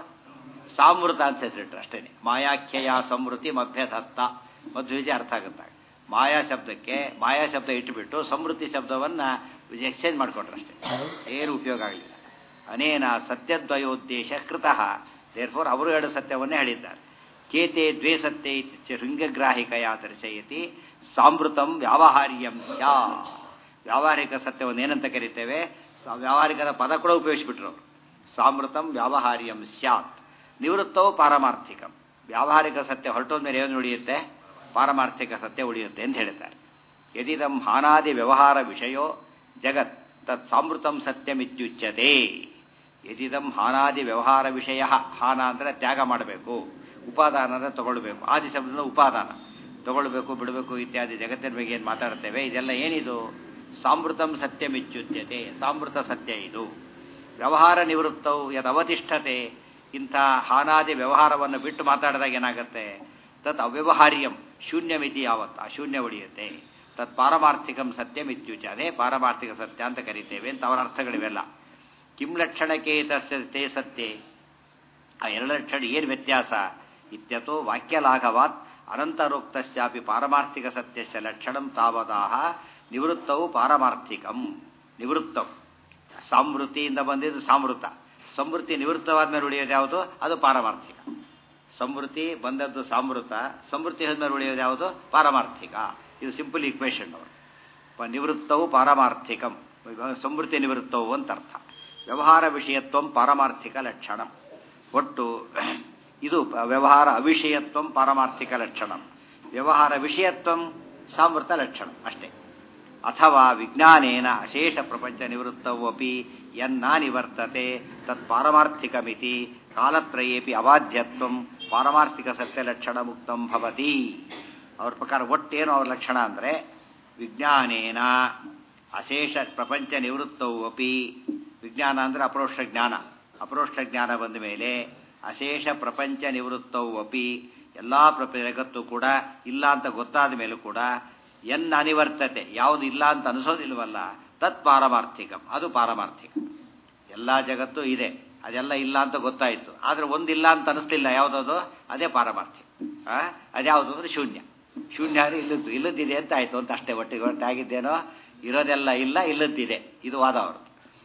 ಸಾಮೃತ ಅಂತ ಹೆಸರಿಟ್ರು ಅಷ್ಟೇ ಮಾಯಾಖ್ಯಯ ಸಮೃದ್ಧಿ ಮಭ್ಯದತ್ತ ಮಧ್ವಿಜ ಅರ್ಥ ಆಗುತ್ತೆ ಮಾಯಾ ಶಬ್ದಕ್ಕೆ ಮಾಯಾ ಶಬ್ದ ಇಟ್ಟುಬಿಟ್ಟು ಸಮೃದ್ಧಿ ಶಬ್ದವನ್ನು ಎಕ್ಸ್ಚೇಂಜ್ ಮಾಡ್ಕೊಂಡ್ರು ಅಷ್ಟೇ ಏನು ಉಪಯೋಗ ಆಗಲಿಲ್ಲ ಅನೇನ ಸತ್ಯದ್ವಯೋದ್ದೇಶ ಕೃತಃ ದೇರ್ಫೋರ್ ಅವರು ಎರಡು ಸತ್ಯವನ್ನೇ ಹೇಳಿದ್ದಾರೆ ಕೇತೆ ದ್ವೇ ಸತ್ಯ ಶೃಂಗಗ್ರಾಹಿಕಯ ದರ್ಶಯತಿ ಸಾಮೃತಂ ವ್ಯಾವಹಾರ್ಯಂ ಸ್ಯಾ ವ್ಯಾವಹಾರಿಕ ಸತ್ಯವನ್ನು ಏನಂತ ಕರಿತೇವೆ ವ್ಯಾವಹಾರಿಕದ ಪದ ಕೂಡ ಉಪಯೋಗಿಸ್ಬಿಟ್ರು ಸಾಮೃತಂ ವ್ಯಾವಹಾರ್ಯಂ ಸ್ಯಾತ್ ನಿವೃತ್ತವು ಪಾರಮಾರ್ಥಿಕಂ ವ್ಯಾವಹಾರಿಕ ಸತ್ಯ ಹೊರಟೋದ ಮೇಲೆ ಏನು ಉಳಿಯುತ್ತೆ ಪಾರಮಾರ್ಥಿಕ ಸತ್ಯ ಉಳಿಯುತ್ತೆ ಅಂತ ಹೇಳ್ತಾರೆ ಯದಿದಂ ಹಾನಾದಿ ವ್ಯವಹಾರ ವಿಷಯೋ ಜಗತ್ ತತ್ ಸಾಮೃತಂ ಸತ್ಯಮಿತ್ಯುಚ್ಯತೆ ಯದಿದಂ ಹಾನಾದಿ ವ್ಯವಹಾರ ವಿಷಯ ಹಾನ ಅಂದರೆ ತ್ಯಾಗ ಮಾಡಬೇಕು ಉಪಾದಾನ ಅಂದರೆ ತಗೊಳ್ಬೇಕು ಆದಿ ಶಬ್ದದ ಉಪಾದಾನ ತಗೊಳ್ಬೇಕು ಬಿಡಬೇಕು ಇತ್ಯಾದಿ ಜಗತ್ತಿನ ಬಗ್ಗೆ ಏನು ಮಾತಾಡ್ತೇವೆ ಇದೆಲ್ಲ ಏನಿದು ಸಾಮೃತಂ ಸತ್ಯಮಿತ್ಯುಚ್ಯತೆ ಸಾಮೃತ ಸತ್ಯ ಇದು ವ್ಯವಹಾರ ನಿವೃತ್ತವು ಯದವತಿಷ್ಠತೆ ಇಂಥ ಹಾನಾದಿ ವ್ಯವಹಾರವನ್ನು ಬಿಟ್ಟು ಮಾತಾಡಿದಾಗ ಏನಾಗುತ್ತೆ ತತ್ ಅವ್ಯವಹಾರ್ಯಂ ಶೂನ್ಯಮಿತಿ ಯಾವತ್ತು ಆ ಶೂನ್ಯ ಉಳಿಯುತ್ತೆ ತತ್ ಪಾರಮಾರ್ಥಿಕಂ ಸತ್ಯಮಿತ್ಯುಚ ಅದೇ ಪಾರಮಾರ್ಥಿಕ ಸತ್ಯ ಅಂತ ಕರಿತೇವೆ ಅಂತ ಅವರ ಅರ್ಥಗಳಿವೆಲ್ಲ ಕಿಂ ಲಕ್ಷಣಕ್ಕೆ ತಸ್ಯ ತೇ ಸತ್ಯೆ ಆ ಎರಡು ಲಕ್ಷಣ ಏನು ವ್ಯತ್ಯಾಸ ಇತ್ಯತೋ ವಾಕ್ಯಲಾಘವಾತ್ ಅನಂತರೋಕ್ತಶ್ಚಾಪಿ ಪಾರಮಾರ್ಥಿಕ ಸತ್ಯಸ್ಯ ಲಕ್ಷಣಂ ತಾವದಾಹ ನಿವೃತ್ತವು ಪಾರಮಾರ್ಥಿಕಂ ನಿವೃತ್ತಂ ಸಾಮೃತಿಯಿಂದ ಬಂದಿದ್ದು ಸಾಮೃತ ಸಮೃದ್ಧಿ ನಿವೃತ್ತವಾದ ಮೇಲೆ ಉಳಿಯೋದು ಯಾವುದು ಅದು ಪಾರಮಾರ್ಥಿಕ ಸಮೃದ್ಧಿ ಬಂದದ್ದು ಸಾಮೃತ ಸಮೃದ್ಧಿ ಹೋದ್ಮೇಲೆ ಉಳಿಯೋದು ಯಾವುದು ಪಾರಮಾರ್ಥಿಕ ಇದು ಸಿಂಪಲ್ ಈಕ್ವೇಶನ್ ಅವರು ನಿವೃತ್ತವು ಪಾರಮಾರ್ಥಿಕಂ ಸಮೃದ್ಧಿ ನಿವೃತ್ತವು ಅಂತ ಅರ್ಥ ವ್ಯವಹಾರ ವಿಷಯತ್ವ ಪಾರಮಾರ್ಥಿಕ ಲಕ್ಷಣ ಒಟ್ಟು ಇದು ವ್ಯವಹಾರ ಅವಿಷಯತ್ವಂ ಪಾರಮಾರ್ಥಿಕ ಲಕ್ಷಣ ವ್ಯವಹಾರ ವಿಷಯತ್ವಂ ಸಾಮೃತ ಲಕ್ಷಣ ಅಷ್ಟೇ ಅಥವಾ ವಿಜ್ಞಾನೇನ ಅಶೇಷ ಪ್ರಪಂಚ ನಿವೃತ್ತವಪಿ ಯನ್ನಾ ನಿವರ್ತತೆ ತತ್ ಪಾರಮಾರ್ಥಿಕಮಿತಿ ಕಾಲತ್ರಯೇಪಿ ಅಬಾಧ್ಯತ್ವಂ ಪಾರಮಾರ್ಥಿಕ ಸತ್ಯಲಕ್ಷಣ ಮುಕ್ತಂ ಭವತಿ ಅವ್ರ ಪ್ರಕಾರ ಒಟ್ಟೇನು ಅವ್ರ ಲಕ್ಷಣ ಅಂದರೆ ವಿಜ್ಞಾನೇನ ಅಶೇಷ ಪ್ರಪಂಚ ನಿವೃತ್ತವು ಅಪಿ ವಿಜ್ಞಾನ ಅಂದರೆ ಅಪರೋಕ್ಷ ಜ್ಞಾನ ಅಪರೋಕ್ಷ ಜ್ಞಾನ ಬಂದ ಮೇಲೆ ಅಶೇಷ ಪ್ರಪಂಚ ನಿವೃತ್ತವು ಅಪಿ ಎಲ್ಲ ಪ್ರಪ ಜಗತ್ತು ಕೂಡ ಇಲ್ಲ ಅಂತ ಗೊತ್ತಾದ ಮೇಲೂ ಕೂಡ ಎನ್ನ ಅನಿವರ್ತತೆ ಯಾವುದು ಇಲ್ಲ ಅಂತ ಅನಿಸೋದಿಲ್ವಲ್ಲ ತತ್ ಪಾರಮಾರ್ಥಿಕಂ ಅದು ಪಾರಮಾರ್ಥಿಕ ಎಲ್ಲ ಜಗತ್ತು ಇದೆ ಅದೆಲ್ಲ ಇಲ್ಲ ಅಂತ ಗೊತ್ತಾಯಿತು ಆದರೆ ಒಂದಿಲ್ಲ ಅಂತ ಅನಿಸ್ಲಿಲ್ಲ ಯಾವುದದು ಅದೇ ಪಾರಮಾರ್ಥಿಕ ಆ? ಅದ್ಯಾವುದು ಅಂದ್ರೆ ಶೂನ್ಯ ಶೂನ್ಯ ಅಂದರೆ ಇಲ್ಲದ್ದು ಇಲ್ಲದ್ದಿದೆ ಅಂತ ಆಯಿತು ಅಂತ ಅಷ್ಟೇ ಒಟ್ಟಿಗೆ ಒಟ್ಟಾಗಿದ್ದೇನೋ ಇರೋದೆಲ್ಲ ಇಲ್ಲ ಇಲ್ಲದ್ದಿದೆ ಇದು ವಾದ ಅವ್ರದ್ದು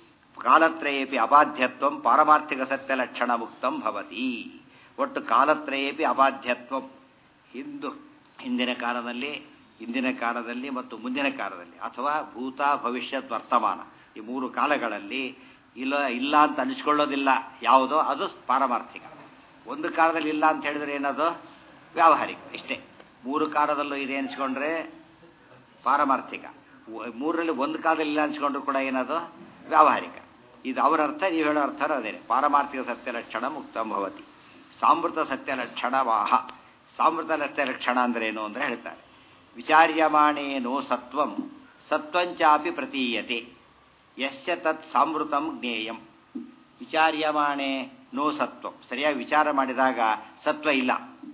ಕಾಲತ್ರಯೇಪಿ ಅಬಾಧ್ಯತ್ವಂ ಪಾರಮಾರ್ಥಿಕ ಸತ್ಯ ಲಕ್ಷಣ ಮುಕ್ತಂ ಭವತಿ ಒಟ್ಟು ಕಾಲತ್ರಯೇಪಿ ಅಬಾಧ್ಯತ್ವಂ ಹಿಂದು ಹಿಂದಿನ ಕಾಲದಲ್ಲಿ ಇಂದಿನ ಕಾಲದಲ್ಲಿ ಮತ್ತು ಮುಂದಿನ ಕಾಲದಲ್ಲಿ ಅಥವಾ ಭೂತ ಭವಿಷ್ಯತ್ ವರ್ತಮಾನ ಈ ಮೂರು ಕಾಲಗಳಲ್ಲಿ ಇಲ್ಲ ಇಲ್ಲ ಅಂತ ಅನಿಸ್ಕೊಳ್ಳೋದಿಲ್ಲ ಯಾವುದೋ ಅದು ಪಾರಮಾರ್ಥಿಕ ಒಂದು ಕಾಲದಲ್ಲಿ ಇಲ್ಲ ಅಂತ ಹೇಳಿದ್ರೆ ಏನದು ವ್ಯಾವಹಾರಿಕ ಇಷ್ಟೇ ಮೂರು ಕಾಲದಲ್ಲೂ ಇದೆ ಅನಿಸ್ಕೊಂಡ್ರೆ ಪಾರಮಾರ್ಥಿಕ ವ- ಮೂರರಲ್ಲಿ ಒಂದು ಕಾಲದಲ್ಲಿ ಇಲ್ಲ ಅನ್ಸ್ಕೊಂಡ್ರು ಕೂಡ ಏನದು ವ್ಯಾವಹಾರಿಕ ಇದು ಅವರ ಅರ್ಥ ನೀವು ಹೇಳೋ ಅರ್ಥ ಅದೇನೆ ಪಾರಮಾರ್ಥಿಕ ಸತ್ಯ ಲಕ್ಷಣ ಮುಕ್ತಂ ಭವತಿ ಸಾಮೃತ ಸತ್ಯ ಲಕ್ಷಣ ವಾಹ ಸಾಮೃತ ಸತ್ಯ ಲಕ್ಷಣ ಅಂದ್ರೆ ಏನು ಅಂದ್ರೆ ಹೇಳ್ತಾರೆ ವಿಚಾರ್ಯಮಾಣೇನೋ ಸತ್ವಂ ಸತ್ವಂಚಾಪಿ ಪ್ರತೀಯತೆ ಯಶ್ಚ ತತ್ ಸಾಮೃತಂ ಜ್ಞೇಯಂ ವಿಚಾರ್ಯಮಾಣೆ ನೋ ಸತ್ವಂ ಸರಿಯಾಗಿ ವಿಚಾರ ಮಾಡಿದಾಗ ಸತ್ವ ಇಲ್ಲ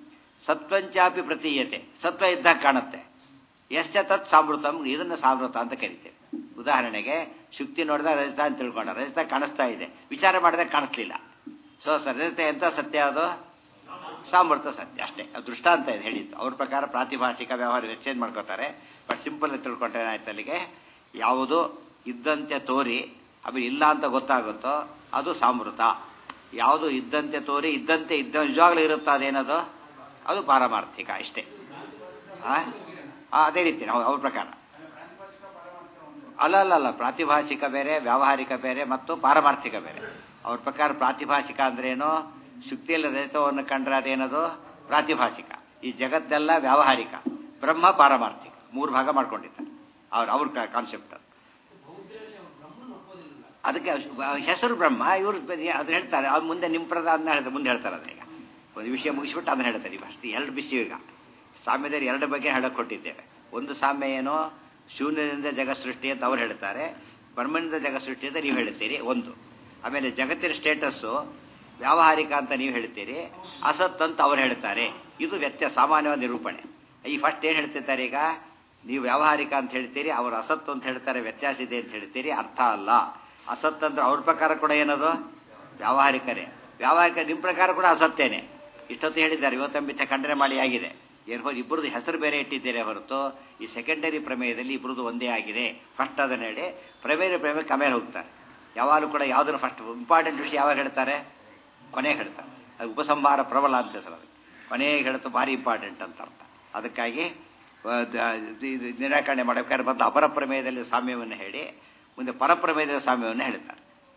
ಸತ್ವಂಚಾಪಿ ಪ್ರತೀಯತೆ ಸತ್ವ ಇದ್ದಾಗ ಕಾಣುತ್ತೆ ಎಷ್ಟ ತತ್ ಸಾಮೃತಂ ಇದನ್ನು ಸಾಮೃತ ಅಂತ ಕರಿತೇವೆ ಉದಾಹರಣೆಗೆ ಶುಕ್ತಿ ನೋಡಿದಾಗ ರಜತ ಅಂತ ತಿಳ್ಕೊಂಡ ರಜತ ಕಾಣಿಸ್ತಾ ಇದೆ ವಿಚಾರ ಮಾಡಿದಾಗ ಕಾಣಿಸ್ಲಿಲ್ಲ ಸೊ ಸ ರಜತ ಎಂತ ಸತ್ಯ ಅದು ಸಾಮರ್ಥ್ಯ ಸತ್ಯ ಅಷ್ಟೇ ಅದು ದೃಷ್ಟಾಂತ ಇದೆ ಹೇಳಿದ್ದು ಅವ್ರ ಪ್ರಕಾರ ಪ್ರಾತಿಭಾಷಿಕ ವ್ಯವಹಾರ ಎಕ್ಸ್ಚೇಂಜ್ ಮಾಡ್ಕೋತಾರೆ ಬಟ್ ಸಿಂಪಲ್ ತಿಳ್ಕೊಂಡ್ರೆ ಏನಾಯ್ತು ಅಲ್ಲಿಗೆ ಯಾವುದು ಇದ್ದಂತೆ ತೋರಿ ಆಮೇಲೆ ಇಲ್ಲ ಅಂತ ಗೊತ್ತಾಗುತ್ತೋ ಅದು ಸಾಮೃತ ಯಾವುದು ಇದ್ದಂತೆ ತೋರಿ ಇದ್ದಂತೆ ಇದ್ದ ನಿಜವಾಗ್ಲೂ ಇರುತ್ತಾ ಅದೇನದು ಅದು ಪಾರಮಾರ್ಥಿಕ ಅಷ್ಟೇ ಆ? ಆ, ಅದೇ ರೀತಿ ನಾವು ಅವ್ರ ಪ್ರಕಾರ ಅಲ್ಲ ಅಲ್ಲ ಅಲ್ಲ ಪ್ರಾತಿಭಾಷಿಕ ಬೇರೆ ವ್ಯಾವಹಾರಿಕ ಬೇರೆ ಮತ್ತು ಪಾರಮಾರ್ಥಿಕ ಬೇರೆ ಅವ್ರ ಪ್ರಕಾರ ಪ್ರಾತಿಭಾಷಿಕ ಅಂದ್ರೇನು ಶುಕ್ತಿಯಲ್ಲಿ ರಜತವನ್ನು ಕಂಡ್ರೆ ಅದೇನದು ಪ್ರಾತಿಭಾಷಿಕ ಈ ಜಗತ್ತೆಲ್ಲ ವ್ಯಾವಹಾರಿಕ ಬ್ರಹ್ಮ ಪಾರಮಾರ್ಥಿಕ ಮೂರು ಭಾಗ ಮಾಡ್ಕೊಂಡಿದ್ದಾರೆ ಅವ್ರ ಅವ್ರ ಕಾನ್ಸೆಪ್ಟ್ ಅದಕ್ಕೆ ಅವ್- ಹೆಸರು ಬ್ರಹ್ಮ ಇವರು ಅದು ಹೇಳ್ತಾರೆ ಅವ್ರು ಮುಂದೆ ನಿಮ್ಮ ಪ್ರದ ಅದನ್ನ ಹೇಳ್ತಾರೆ ಮುಂದೆ ಹೇಳ್ತಾರೆ ಅದನ್ನ ಈಗ ಒಂದು ವಿಷಯ ಮುಗಿಸ್ಬಿಟ್ಟು ಅದನ್ನ ಹೇಳ್ತಾರೆ ಈಗ ಅಷ್ಟು ಎರಡು ಬಿಸಿ ಈಗ ಸಾಮ್ಯದಲ್ಲಿ ಎರಡು ಬಗ್ಗೆ ಹೇಳಕ್ ಕೊಟ್ಟಿದ್ದೇವೆ ಒಂದು ಸಾಮ್ಯ ಏನೋ ಶೂನ್ಯದಿಂದ ಜಗತ್ ಸೃಷ್ಟಿ ಅಂತ ಅವ್ರು ಹೇಳ್ತಾರೆ ಬ್ರಹ್ಮನಿಂದ ಜಗತ್ ಸೃಷ್ಟಿ ಅಂತ ನೀವು ಹೇಳ್ತೀರಿ ಒಂದು ಆಮೇಲೆ ಜಗತ್ತಿನ ಸ್ಟೇಟಸ್ಸು ವ್ಯಾವಹಾರಿಕ ಅಂತ ನೀವು ಹೇಳ್ತೀರಿ ಅಸತ್ ಅಂತ ಅವ್ರು ಹೇಳ್ತಾರೆ ಇದು ವ್ಯತ್ಯಾಸ ಸಾಮಾನ್ಯವಾದ ನಿರೂಪಣೆ ಈ ಫಸ್ಟ್ ಏನು ಹೇಳ್ತಿದ್ದಾರೆ ಈಗ ನೀವು ವ್ಯಾವಹಾರಿಕ ಅಂತ ಹೇಳ್ತೀರಿ ಅವರು ಅಸತ್ತು ಅಂತ ಹೇಳ್ತಾರೆ ವ್ಯತ್ಯಾಸ ಇದೆ ಅಂತ ಹೇಳ್ತೀರಿ ಅರ್ಥ ಅಲ್ಲ ಅಸತ್ ಅಂದ್ರೆ ಅವ್ರ ಪ್ರಕಾರ ಕೂಡ ಏನದು ವ್ಯಾವಹಾರಿಕರೇ ವ್ಯಾವಹಾರಿಕ ನಿಮ್ಮ ಪ್ರಕಾರ ಕೂಡ ಅಸತ್ತೇನೆ ಇಷ್ಟೊತ್ತು ಹೇಳಿದ್ದಾರೆ ಇವತ್ತಂಬಿತ ಖಂಡನೆ ಮಾಡಿ ಆಗಿದೆ ಏನು ಹೋಗಿ ಇಬ್ಬರದು ಹೆಸರು ಬೇರೆ ಇಟ್ಟಿದ್ದೀರಿ ಹೊರತು ಈ ಸೆಕೆಂಡರಿ ಪ್ರಮೇಯದಲ್ಲಿ ಇಬ್ಬರದು ಒಂದೇ ಆಗಿದೆ ಫಸ್ಟ್ ಅದನ್ನ ಹೇಳಿ ಪ್ರಮೇಯ ಪ್ರಮೇಯಕ್ಕೆ ಆಮೇಲೆ ಹೋಗ್ತಾರೆ ಯಾವಾಗಲೂ ಕೂಡ ಯಾವುದನ್ನು ಫಸ್ಟ್ ಇಂಪಾರ್ಟೆಂಟ್ ವಿಷಯ ಯಾವಾಗ ಹೇಳ್ತಾರೆ ಕೊನೆಗೆ ಹೇಳ್ತಾರೆ ಅದು ಉಪಸಂಹಾರ ಪ್ರಬಲ ಅಂತ ಹೆಸರು ಅದಕ್ಕೆ ಕೊನೆಗೆ ಹೇಳ್ತು ಭಾರಿ ಇಂಪಾರ್ಟೆಂಟ್ ಅಂತ ಅರ್ಥ ಅದಕ್ಕಾಗಿ ಆ, ದ- ಇದು ನಿರಾಕರಣೆ ಮಾಡಬೇಕಾದ್ರೆ ಬಂದು ಅಪರ ಪ್ರಮೇಯದಲ್ಲಿ ಸಾಮ್ಯವನ್ನು ಹೇಳಿ ಮುಂದೆ ಪರಪ್ರಮೇಯದಲ್ಲಿ ಸಾಮ್ಯವನ್ನು ಹೇಳ್ತಾರೆ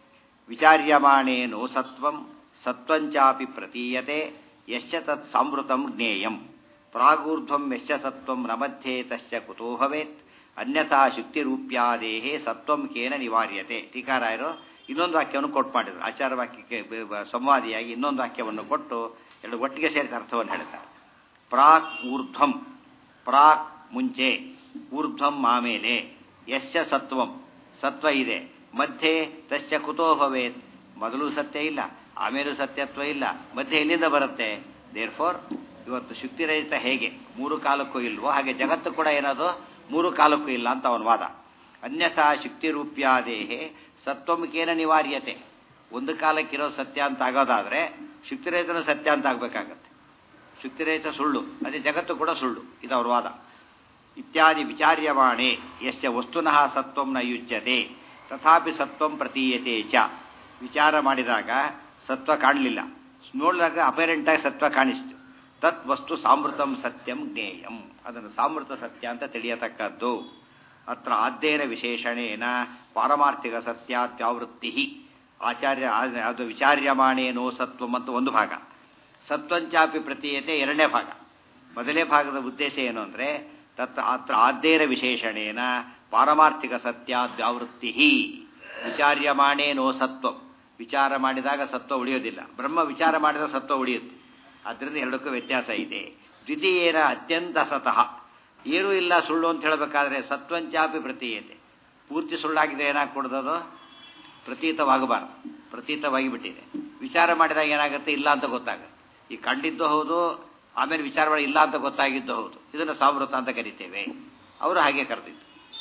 ವಿಚಾರ್ಯಮಾಣೇನು ಸತ್ವಂ ಸತ್ವಂಚಾಪಿ ಪ್ರತೀಯತೆ ಯಶ್ಚ ತತ್ ಸಾಮೃತಂ ಜ್ಞೇಯಂ ಪ್ರಾಗೂರ್ಧ್ವಂ ಯಶ್ಚ ಸತ್ವಂ ನ ಮಧ್ಯೆ ತಸ್ಯ ಕುತೋ ಭವೇತ್ ಅನ್ಯಥಾ ಶುಕ್ತಿರೂಪ್ಯಾದೇಹೇ ಸತ್ವಂ ಕೇನ ನಿವಾರ್ಯತೆ ಟೀಕಾರಾಯರು ಇನ್ನೊಂದು ವಾಕ್ಯವನ್ನು ಕೊಟ್ಟು ಮಾಡಿದರು ಆಚಾರ ವಾಕ್ಯಕ್ಕೆ ಬ- ಬ- ಸಂವಾದಿಯಾಗಿ ಇನ್ನೊಂದು ವಾಕ್ಯವನ್ನು ಕೊಟ್ಟು ಎರಡು ಒಟ್ಟಿಗೆ ಸೇರಿದ ಅರ್ಥವನ್ನು ಹೇಳ್ತಾರೆ ಪ್ರಾಕ್ ಊರ್ಧ್ವಂ ಪ್ರಾಕ್ ಮುಂಚೆ ಊರ್ಧ್ವಂ ಆಮೇಲೆ ಯಶ್ಚ ಸತ್ವಂ ಸತ್ವ ಇದೆ ಮಧ್ಯೆ ತಸ್ಯ ಕುತೋ ಭವೇತ್ ಮೊದಲು ಸತ್ಯ ಇಲ್ಲ ಆಮೇಲೂ ಸತ್ಯತ್ವ ಇಲ್ಲ ಮಧ್ಯೆ ಎಲ್ಲಿಂದ ಬರುತ್ತೆ ದೇರ್ ಫೋರ್ ಇವತ್ತು ಶುಕ್ತಿರಹಿತ ಹೇಗೆ ಮೂರು ಕಾಲಕ್ಕೂ ಇಲ್ವೋ ಹಾಗೆ ಜಗತ್ತು ಕೂಡ ಏನದು ಮೂರು ಕಾಲಕ್ಕೂ ಇಲ್ಲ ಅಂತ ಅವನ ವಾದ ಅನ್ಯಥಾ ಶುಕ್ತಿರೂಪ್ಯಾದೇಹೆ ಸತ್ವಮುಖೇನ ನಿವಾರ್ಯತೆ ಒಂದು ಕಾಲಕ್ಕಿರೋ ಸತ್ಯ ಅಂತ ಆಗೋದಾದ್ರೆ ಶುಕ್ತಿರಹಿತನ ಸತ್ಯ ಅಂತ ಆಗ್ಬೇಕಾಗತ್ತೆ ಶುಕ್ತಿರಹಿತ ಸುಳ್ಳು ಅದೇ ಜಗತ್ತು ಕೂಡ ಸುಳ್ಳು ಇದು ಅವ್ರ ವಾದ ಇತ್ಯಾದಿ ವಿಚಾರ್ಯವಾಣೆ ಯಶ್ಚ ವಸ್ತುನಃ ಸತ್ವಂ ನ ಯುಜ್ಯತೆ ತಥಾಪಿ ಸತ್ವಂ ಪ್ರತೀಯತೆ ಚ ವಿಚಾರ ಮಾಡಿದಾಗ ಸತ್ವ ಕಾಣಲಿಲ್ಲ ನೋಡಿದಾಗ ಅಪೇರೆಂಟಾಗಿ ಸತ್ವ ಕಾಣಿಸ್ತು ತತ್ ವಸ್ತು ಸಾಮೃತಂ ಸತ್ಯಂ ಜ್ಞೇಯಂ ಅದನ್ನು ಸಾಮೃತ ಸತ್ಯ ಅಂತ ತಿಳಿಯತಕ್ಕದ್ದು ಅತ್ರ ಆದ್ದೇನ ವಿಶೇಷಣೇನ ಪಾರಮಾರ್ಥಿಕ ಸತ್ಯಾತ್ಯಾವೃತ್ತಿ ಆಚಾರ್ಯ ಆ- ಅದು ವಿಚಾರ್ಯಮಾಣೇನೋ ಸತ್ವಂ ಅಂತ ಒಂದು ಭಾಗ ಸತ್ವಂಚಾಪಿ ಪ್ರತೀಯತೆ ಎರಡನೇ ಭಾಗ ಮೊದಲನೇ ಭಾಗದ ಉದ್ದೇಶ ಏನು ಅಂದರೆ ತತ್ ಅತ್ರ ಆದ್ದೇರ ವಿಶೇಷಣೇನ ಪಾರಮಾರ್ಥಿಕ ಸತ್ಯಾದ್ಯಾವೃತ್ತಿ ವಿಚಾರ್ಯಮಾಣೇನೋ ಸತ್ವಂ ವಿಚಾರ ಮಾಡಿದಾಗ ಸತ್ವ ಉಳಿಯೋದಿಲ್ಲ ಬ್ರಹ್ಮ ವಿಚಾರ ಮಾಡಿದಾಗ ಸತ್ವ ಉಳಿಯುತ್ತೆ ಅದರಿಂದ ಎರಡಕ್ಕೂ ವ್ಯತ್ಯಾಸ ಇದೆ ದ್ವಿತೀಯೇನ ಅತ್ಯಂತ ಸತಃ ಏನೂ ಇಲ್ಲ ಸುಳ್ಳು ಅಂತ ಹೇಳಬೇಕಾದ್ರೆ ಸತ್ವಂಚಾಪಿ ಪ್ರತೀಯತೆ ಪೂರ್ತಿ ಸುಳ್ಳಾಗಿದೆ ಏನಾಗ್ಕೊಡ್ದದು ಪ್ರತೀತವಾಗಬಾರ್ದು ಪ್ರತೀತವಾಗಿ ಬಿಟ್ಟಿದೆ ವಿಚಾರ ಮಾಡಿದಾಗ ಏನಾಗುತ್ತೆ ಇಲ್ಲ ಅಂತ ಗೊತ್ತಾಗುತ್ತೆ ಈ ಕಂಡಿದ್ದು ಹೌದು ಆಮೇಲೆ ವಿಚಾರ ಮಾಡಿ ಇಲ್ಲ ಅಂತ ಗೊತ್ತಾಗಿದ್ದು ಹೌದು ಇದನ್ನು ಸಾವೃತ ಅಂತ ಕರಿತೇವೆ ಅವರು ಹಾಗೆ ಕರೆದಿದ್ದು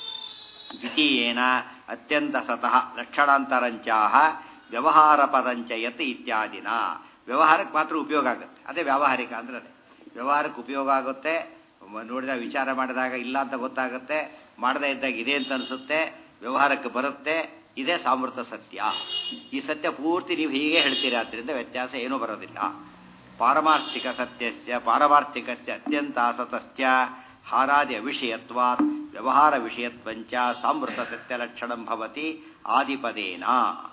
ದ್ವಿತೀಯೇನ ಅತ್ಯಂತ ಸತಃ ಲಕ್ಷಣಾಂತರಂಚಾಹ ವ್ಯವಹಾರ ಪದಂಚಯತ್ ಇತ್ಯಾದಿನ ವ್ಯವಹಾರಕ್ಕೆ ಮಾತ್ರ ಉಪಯೋಗ ಆಗುತ್ತೆ ಅದೇ ವ್ಯಾವಹಾರಿಕ ಅಂದ್ರೆ ಅದೇ ವ್ಯವಹಾರಕ್ಕೆ ಉಪಯೋಗ ಆಗುತ್ತೆ ಮ- ನೋಡಿದಾಗ ವಿಚಾರ ಮಾಡಿದಾಗ ಇಲ್ಲ ಅಂತ ಗೊತ್ತಾಗುತ್ತೆ ಮಾಡದೇ ಇದ್ದಾಗ ಇದೆ ಅಂತ ಅನಿಸುತ್ತೆ ವ್ಯವಹಾರಕ್ಕೆ ಬರುತ್ತೆ ಇದೇ ಸಾಮೃತ ಸತ್ಯ ಈ ಸತ್ಯ ಪೂರ್ತಿ ನೀವು ಹೀಗೆ ಹೇಳ್ತೀರಾ ಆದ್ದರಿಂದ ವ್ಯತ್ಯಾಸ ಏನೂ ಬರೋದಿಲ್ಲ ಪಾರಮಾರ್ಥಿಕ ಸತ್ಯಸ್ಯ ಪಾರಮಾರ್ಥಿಕಸ್ಯ ಅತ್ಯಂತ ಸತಶ್ಚ ಹಾರಾದಿ ಅವಿಷಯತ್ವಾತ್ ವ್ಯವಹಾರ ವಿಷಯತ್ವಂಚ ಸಾಮೃತ ಸತ್ಯಲಕ್ಷಣಂ ಭವತಿ ಆದಿಪದೇನ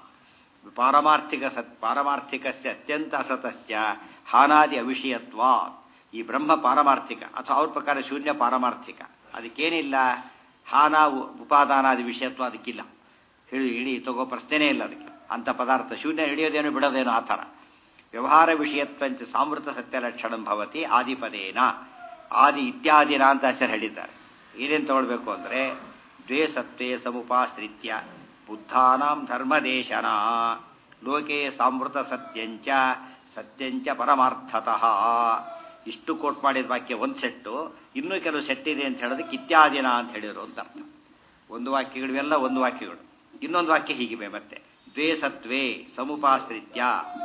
ಪಾರಮಾರ್ಥಿಕ ಸತ್ ಪಾರಮಾರ್ಥಿಕಸ್ಯ ಅತ್ಯಂತ ಅಸತಶ್ಚ ಹಾನಾದಿ ಅವಿಷಯತ್ವಾತ್ ಈ ಬ್ರಹ್ಮ ಪಾರಮಾರ್ಥಿಕ ಅಥವಾ ಅವ್ರ ಪ್ರಕಾರ ಶೂನ್ಯ ಪಾರಮಾರ್ಥಿಕ ಅದಕ್ಕೇನಿಲ್ಲ ಹಾನ ಉ- ಉಪಾದಾನಾದಿ ವಿಷಯತ್ವ ಅದಕ್ಕಿಲ್ಲ ಹಿಡಿ ಹಿಡಿ ತಗೋ ಪ್ರಶ್ನೆನೇ ಇಲ್ಲ ಅದಕ್ಕೆ ಅಂಥ ಪದಾರ್ಥ ಶೂನ್ಯ ಹಿಡಿಯೋದೇನು ಬಿಡೋದೇನು ಆ ಥರ ವ್ಯವಹಾರ ವಿಷಯತ್ವಂಚ ಸಾಮೃತ ಸತ್ಯಲಕ್ಷಣಂ ಭವತಿ ಆದಿಪದೇನ ಆದಿ ಇತ್ಯಾದಿನ ಅಂತ ಹೆಸರು ಹೇಳಿದ್ದಾರೆ ಏನೇನು ತಗೊಳ್ಬೇಕು ಅಂದರೆ ದ್ವೇ ಸತ್ವೇ ಸಮುಪಾಶ್ರಿತ್ಯ ಬುದ್ಧಾನಾಂ ಧರ್ಮದೇಶನ ಲೋಕೆ ಸಾಮೃತ ಸತ್ಯಂಚ ಸತ್ಯಂಚ ಪರಮಾರ್ಥತಃ ಇಷ್ಟು ಕೋಟ್ ಮಾಡಿದ ವಾಕ್ಯ ಒಂದು ಸೆಟ್ಟು ಇನ್ನೂ ಕೆಲವು ಸೆಟ್ ಇದೆ ಅಂತ ಹೇಳೋದಕ್ಕೆ ಇತ್ಯಾದಿನ ಅಂತ ಹೇಳಿದ್ರು ಅಂತ ಅರ್ಥ ಒಂದು ವಾಕ್ಯಗಳು ಇವೆಲ್ಲ ಒಂದು ವಾಕ್ಯಗಳು ಇನ್ನೊಂದು ವಾಕ್ಯ ಹೀಗಿವೆ ಮತ್ತೆ ದ್ವೇ ಸತ್ವೇ ಸಮುಪಾಶ್ರಿತ್ಯ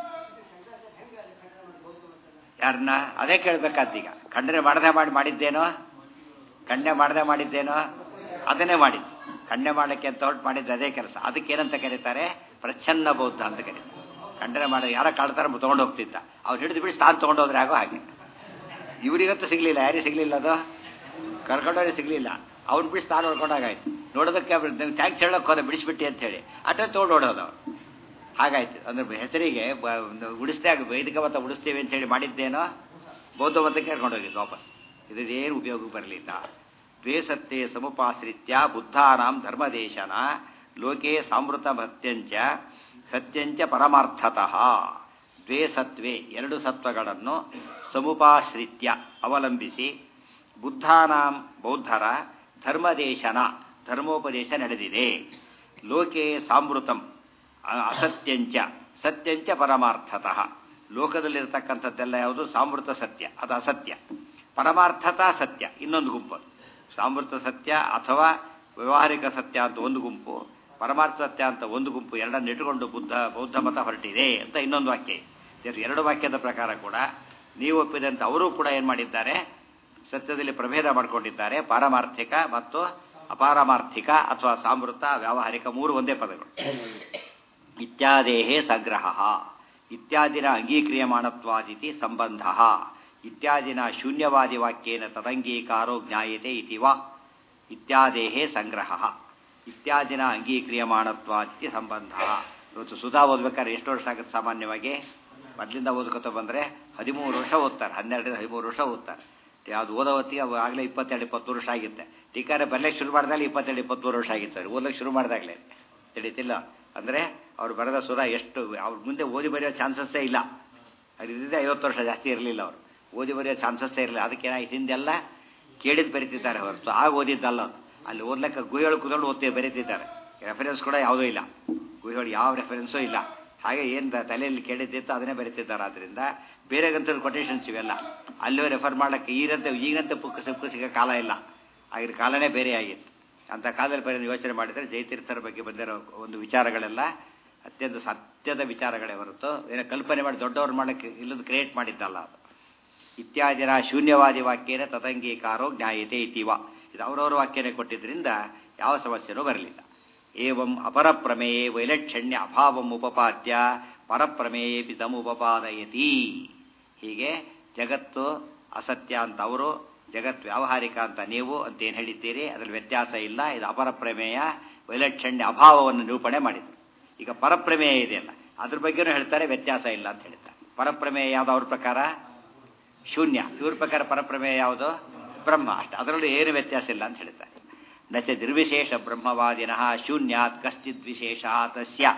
ಯಾರನ್ನ ಅದೇ ಕೇಳ್ಬೇಕಾದ್ದೀಗ ಖಂಡನೆ ಮಾಡದೆ ಮಾಡಿ ಮಾಡಿದ್ದೇನೋ ಖಂಡನೆ ಮಾಡದೆ ಮಾಡಿದ್ದೇನೋ ಅದನ್ನೇ ಮಾಡಿದ್ದು ಖಂಡನೆ ಮಾಡಲಿಕ್ಕೆ ಅಂತ ಹೊರಟು ಮಾಡಿದ್ದು ಅದೇ ಕೆಲಸ ಅದಕ್ಕೆ ಏನಂತ ಕರೀತಾರೆ ಪ್ರಚ್ಛನ್ನ ಬೌದ್ಧ ಅಂತ ಕರೀತಾರೆ ಖಂಡನೆ ಮಾಡಿ ಯಾರ ಕಾಳ್ತಾರ ತೊಗೊಂಡು ಹೋಗ್ತಿದ್ದ ಅವ್ರು ಹಿಡಿದು ಬಿಡಿಸಿ ತಾನು ತೊಗೊಂಡು ಹೋದ್ರೆ ಆಗೋ ಹಾಗೆ ಇವರಿಗಂತೂ ಸಿಗ್ಲಿಲ್ಲ ಯಾರಿಗೆ ಸಿಗ್ಲಿಲ್ಲ ಅದು ಕರ್ಕೊಂಡವ್ರಿಗೆ ಸಿಗ್ಲಿಲ್ಲ ಅವ್ನು ಬಿಡಿಸಿ ತಾನು ಹೊಡ್ಕೊಂಡಾಗಾಯ್ತು ನೋಡೋದಕ್ಕೆ ಟ್ಯಾಂಕ್ಸ್ ಹೇಳೋಕೆ ಹೋದ ಬಿಡಿಸ್ಬಿಟ್ಟಿ ಅಂತ ಹೇಳಿ ಅಟ ತೊಗೊಂಡು ಓಡೋದು ಅವ್ರು ಹಾಗಾಯ್ತು ಅಂದ್ರೆ ಹೆಸರಿಗೆ ಬ- ಒಂದು ಉಡಿಸ್ದಾಗ ವೈದಿಕ ಮತ ಉಡಿಸ್ತೀವಿ ಅಂತ ಹೇಳಿ ಮಾಡಿದ್ದೇನೋ ಬೌದ್ಧ ಮತಕ್ಕೆ ಕರ್ಕೊಂಡು ಹೋಗಿದ್ದು ವಾಪಸ್ ಇದೇನು ಉಪಯೋಗಕ್ಕೆ ಬರಲಿಲ್ಲ ದ್ವೇ ಸತ್ಯೆ ಸಮುಪಾಶ್ರಿತ್ಯ ಬುದ್ಧಾನಾಂ ಧರ್ಮದೇಶನ ಲೋಕೆ ಸಾಮೃತ ಭತ್ಯಂಚ ಸತ್ಯಂಚ ಪರಮಾರ್ಥತಃ ದ್ವೇ ಸತ್ವೇ ಎರಡು ಸತ್ವಗಳನ್ನು ಸಮುಪಾಶ್ರಿತ್ಯ ಅವಲಂಬಿಸಿ ಬುದ್ಧಾನಾಂ ಬೌದ್ಧರ ಧರ್ಮದೇಶನ ಧರ್ಮೋಪದೇಶ ನಡೆದಿದೆ ಲೋಕೆ ಸಾಮೃತಂ ಅ- ಅಸತ್ಯಂಚ ಸತ್ಯಂಚ ಪರಮಾರ್ಥತಃ ಲೋಕದಲ್ಲಿರ್ತಕ್ಕಂಥದ್ದೆಲ್ಲ ಯಾವುದು ಸಾಮೃತ ಸತ್ಯ ಅದು ಅಸತ್ಯ ಪರಮಾರ್ಥತ ಸತ್ಯ ಇನ್ನೊಂದು ಗುಂಪು ಸಾಮೃತ ಸತ್ಯ ಅಥವಾ ವ್ಯಾವಹಾರಿಕ ಸತ್ಯ ಅಂತ ಒಂದು ಗುಂಪು ಪರಮಾರ್ಥ ಸತ್ಯ ಅಂತ ಒಂದು ಗುಂಪು ಎರಡನ್ನು ಇಟ್ಟುಕೊಂಡು ಬುದ್ಧ ಬೌದ್ಧ ಮತ ಹೊರಟಿದೆ ಅಂತ ಇನ್ನೊಂದು ವಾಕ್ಯ ಇದೆ. ಎರಡು ವಾಕ್ಯದ ಪ್ರಕಾರ ಕೂಡ ನೀವು ಒಪ್ಪಿದಂತೆ ಅವರು ಕೂಡ ಏನು ಮಾಡಿದ್ದಾರೆ ಸತ್ಯದಲ್ಲಿ ಪ್ರಭೇದ ಮಾಡಿಕೊಂಡಿದ್ದಾರೆ ಪಾರಮಾರ್ಥಿಕ ಮತ್ತು ಅಪಾರಮಾರ್ಥಿಕ ಅಥವಾ ಸಾಮೃತ ವ್ಯಾವಹಾರಿಕ ಮೂರು ಒಂದೇ ಪದಗಳು ಇತ್ಯಾದೇಹೇ ಸಂಗ್ರಹ ಇತ್ಯಾದಿನ ಅಂಗೀಕ್ರಿಯಮಾಣತ್ವಾದಿತಿ ಸಂಬಂಧ ಇತ್ಯಾದಿನ ಶೂನ್ಯವಾದಿ ವಾಕ್ಯೇನ ತದಂಗೀಕಾರೋ ಜ್ಞಾಯತೆ ಇತಿ ವಾ ಇತ್ಯಾದೇಹೇ ಸಂಗ್ರಹ ಇತ್ಯಾದಿನ ಅಂಗೀಕ್ರಿಯಮಾಣತ್ವಾದಿತಿ ಸಂಬಂಧ ಇವತ್ತು ಸುಧಾ ಓದ್ಬೇಕಾದ್ರೆ ಎಷ್ಟು ವರ್ಷ ಆಗುತ್ತೆ ಸಾಮಾನ್ಯವಾಗಿ ಮೊದಲಿಂದ ಓದ್ಕೊತ ಬಂದರೆ ಹದಿಮೂರು ವರ್ಷ ಓದ್ತಾರೆ ಹನ್ನೆರಡರಿಂದ ಹದಿಮೂರು ವರ್ಷ ಓದ್ತಾರೆ ಯಾವ್ದು ಓದೋ ಹೊತ್ತಿಗೆ ಅವು ಆಗಲೇ ಇಪ್ಪತ್ತೆರಡು ಇಪ್ಪತ್ತು ವರ್ಷ ಆಗಿತ್ತೆ ಟೀಕಾರ ಬರ್ಲಿಕ್ಕೆ ಶುರು ಮಾಡಿದಾಗ ಇಪ್ಪತ್ತೆರಡು ಇಪ್ಪತ್ತ್ಮೂರು ವರ್ಷ ಆಗಿತ್ತು ಅವ್ರಿಗೆ ಓದಕ್ಕೆ ಶುರು ಮಾಡಿದಾಗಲೇ ತಿಳಿತಿಲ್ಲ ಅಂದರೆ ಅವ್ರು ಬರೆದ ಸುಧಾ ಎಷ್ಟು ಅವ್ರ ಮುಂದೆ ಓದಿ ಬರೆಯೋ ಚಾನ್ಸಸ್ಸೇ ಇಲ್ಲ ಅದಿದ್ದರೆ ಐವತ್ತು ವರ್ಷ ಜಾಸ್ತಿ ಇರಲಿಲ್ಲ ಅವರು ಓದಿ ಬರೆಯೋ ಚಾನ್ಸಸ್ಸೇ ಇರಲಿಲ್ಲ ಅದಕ್ಕೆ ಏನಾಯ್ತು ಹಿಂದೆಲ್ಲ ಕೇಳಿದ್ದು ಬರೀತಿದ್ದಾರೆ ಹೊರತು ಆಗ ಓದಿದ್ದಲ್ಲ ಅದು. ಅಲ್ಲಿ ಓದ್ಲಿಕ್ಕೆ ಗುಹೆಗಳು ಕುತ್ಕೊಂಡು ಓದ್ತೀವಿ ಬರೀತಿದ್ದಾರೆ ರೆಫರೆನ್ಸ್ ಕೂಡ ಯಾವುದೂ ಇಲ್ಲ ಗುಹೆಗಳು ಯಾವ ರೆಫರೆನ್ಸೂ ಇಲ್ಲ ಹಾಗೆ ಏನು ತಲೆಯಲ್ಲಿ ಕೇಳಿದ್ದಿತ್ತು ಅದನ್ನೇ ಬರೀತಿದ್ದಾರೆ ಆದ್ದರಿಂದ ಬೇರೆ ಗಂತದ ಕೊಟೇಶನ್ಸ್ ಇವೆಲ್ಲ ಅಲ್ಲೂ ರೆಫರ್ ಮಾಡಕ್ಕೆ ಈಗಂತ ಈಗಂತ ಪುಕ್ಕ ಸಿಕ್ಕು ಸಿಗೋ ಕಾಲ ಇಲ್ಲ ಆಗಿನ ಕಾಲನೇ ಬೇರೆ ಆಗಿತ್ತು ಅಂಥ ಕಾಲದಲ್ಲಿ ಬೇರೆ ಯೋಚನೆ ಮಾಡಿದರೆ ಜಯತೀರ್ಥರ ಬಗ್ಗೆ ಬಂದಿರೋ ಒಂದು ವಿಚಾರಗಳೆಲ್ಲ ಅತ್ಯಂತ ಸತ್ಯದ ವಿಚಾರಗಳೇ ಹೊರತು ಏನೋ ಕಲ್ಪನೆ ಮಾಡಿ ದೊಡ್ಡವ್ರು ಮಾಡೋಕ್ಕೆ ಇಲ್ಲದ ಕ್ರಿಯೇಟ್ ಮಾಡಿದ್ದಲ್ಲ ಅದು ಇತ್ಯಾದಿನ ಶೂನ್ಯವಾದಿ ವಾಕ್ಯನ ತದಂಗೀಕಾರೋ ಜ್ಞಾಯತೆ ಇತಿವ ಇದು ಅವರವರ ವಾಕ್ಯನೇ ಕೊಟ್ಟಿದ್ದರಿಂದ ಯಾವ ಸಮಸ್ಯೆನೂ ಬರಲಿಲ್ಲ ಏವಂ ಅಪರಪ್ರಮೇಯೇ ವೈಲಕ್ಷಣ್ಯ ಅಭಾವಂ ಉಪಪಾದ್ಯ ಪರಪ್ರಮೇಯೇಪಿ ತಮುಪಪಾದಯತಿ ಹೀಗೆ ಜಗತ್ತು ಅಸತ್ಯ ಅಂತ ಅವರು ಜಗತ್ ವ್ಯಾವಹಾರಿಕ ಅಂತ ನೀವು ಅಂತ ಏನು ಹೇಳಿದ್ದೀರಿ ಅದರಲ್ಲಿ ವ್ಯತ್ಯಾಸ ಇಲ್ಲ ಇದು ಅಪರ ಪ್ರಮೇಯ ವೈಲಕ್ಷಣ್ಯ ಅಭಾವವನ್ನು ನಿರೂಪಣೆ ಮಾಡಿದರು ಈಗ ಪರಪ್ರಮೇಯ ಇದೆಯಲ್ಲ ಅದ್ರ ಬಗ್ಗೆನೂ ಹೇಳ್ತಾರೆ ವ್ಯತ್ಯಾಸ ಇಲ್ಲ ಅಂತ ಹೇಳ್ತಾರೆ ಪರಪ್ರಮೇಯ ಯಾವುದು ಅವ್ರ ಪ್ರಕಾರ ಶೂನ್ಯ ಇವ್ರ ಪ್ರಕಾರ ಪರಪ್ರಮೇಯ ಯಾವುದು ಬ್ರಹ್ಮ ಅಷ್ಟೇ ಅದರಲ್ಲೂ ಏನು ವ್ಯತ್ಯಾಸ ಇಲ್ಲ ಅಂತ ಹೇಳ್ತಾರೆ ನಚ ನಿರ್ವಿಶೇಷ ಬ್ರಹ್ಮವಾದಿನಃ ಶೂನ್ಯಾತ್ ಕಶ್ಚಿತ್ ವಿಶೇಷ ತಸ್ಯ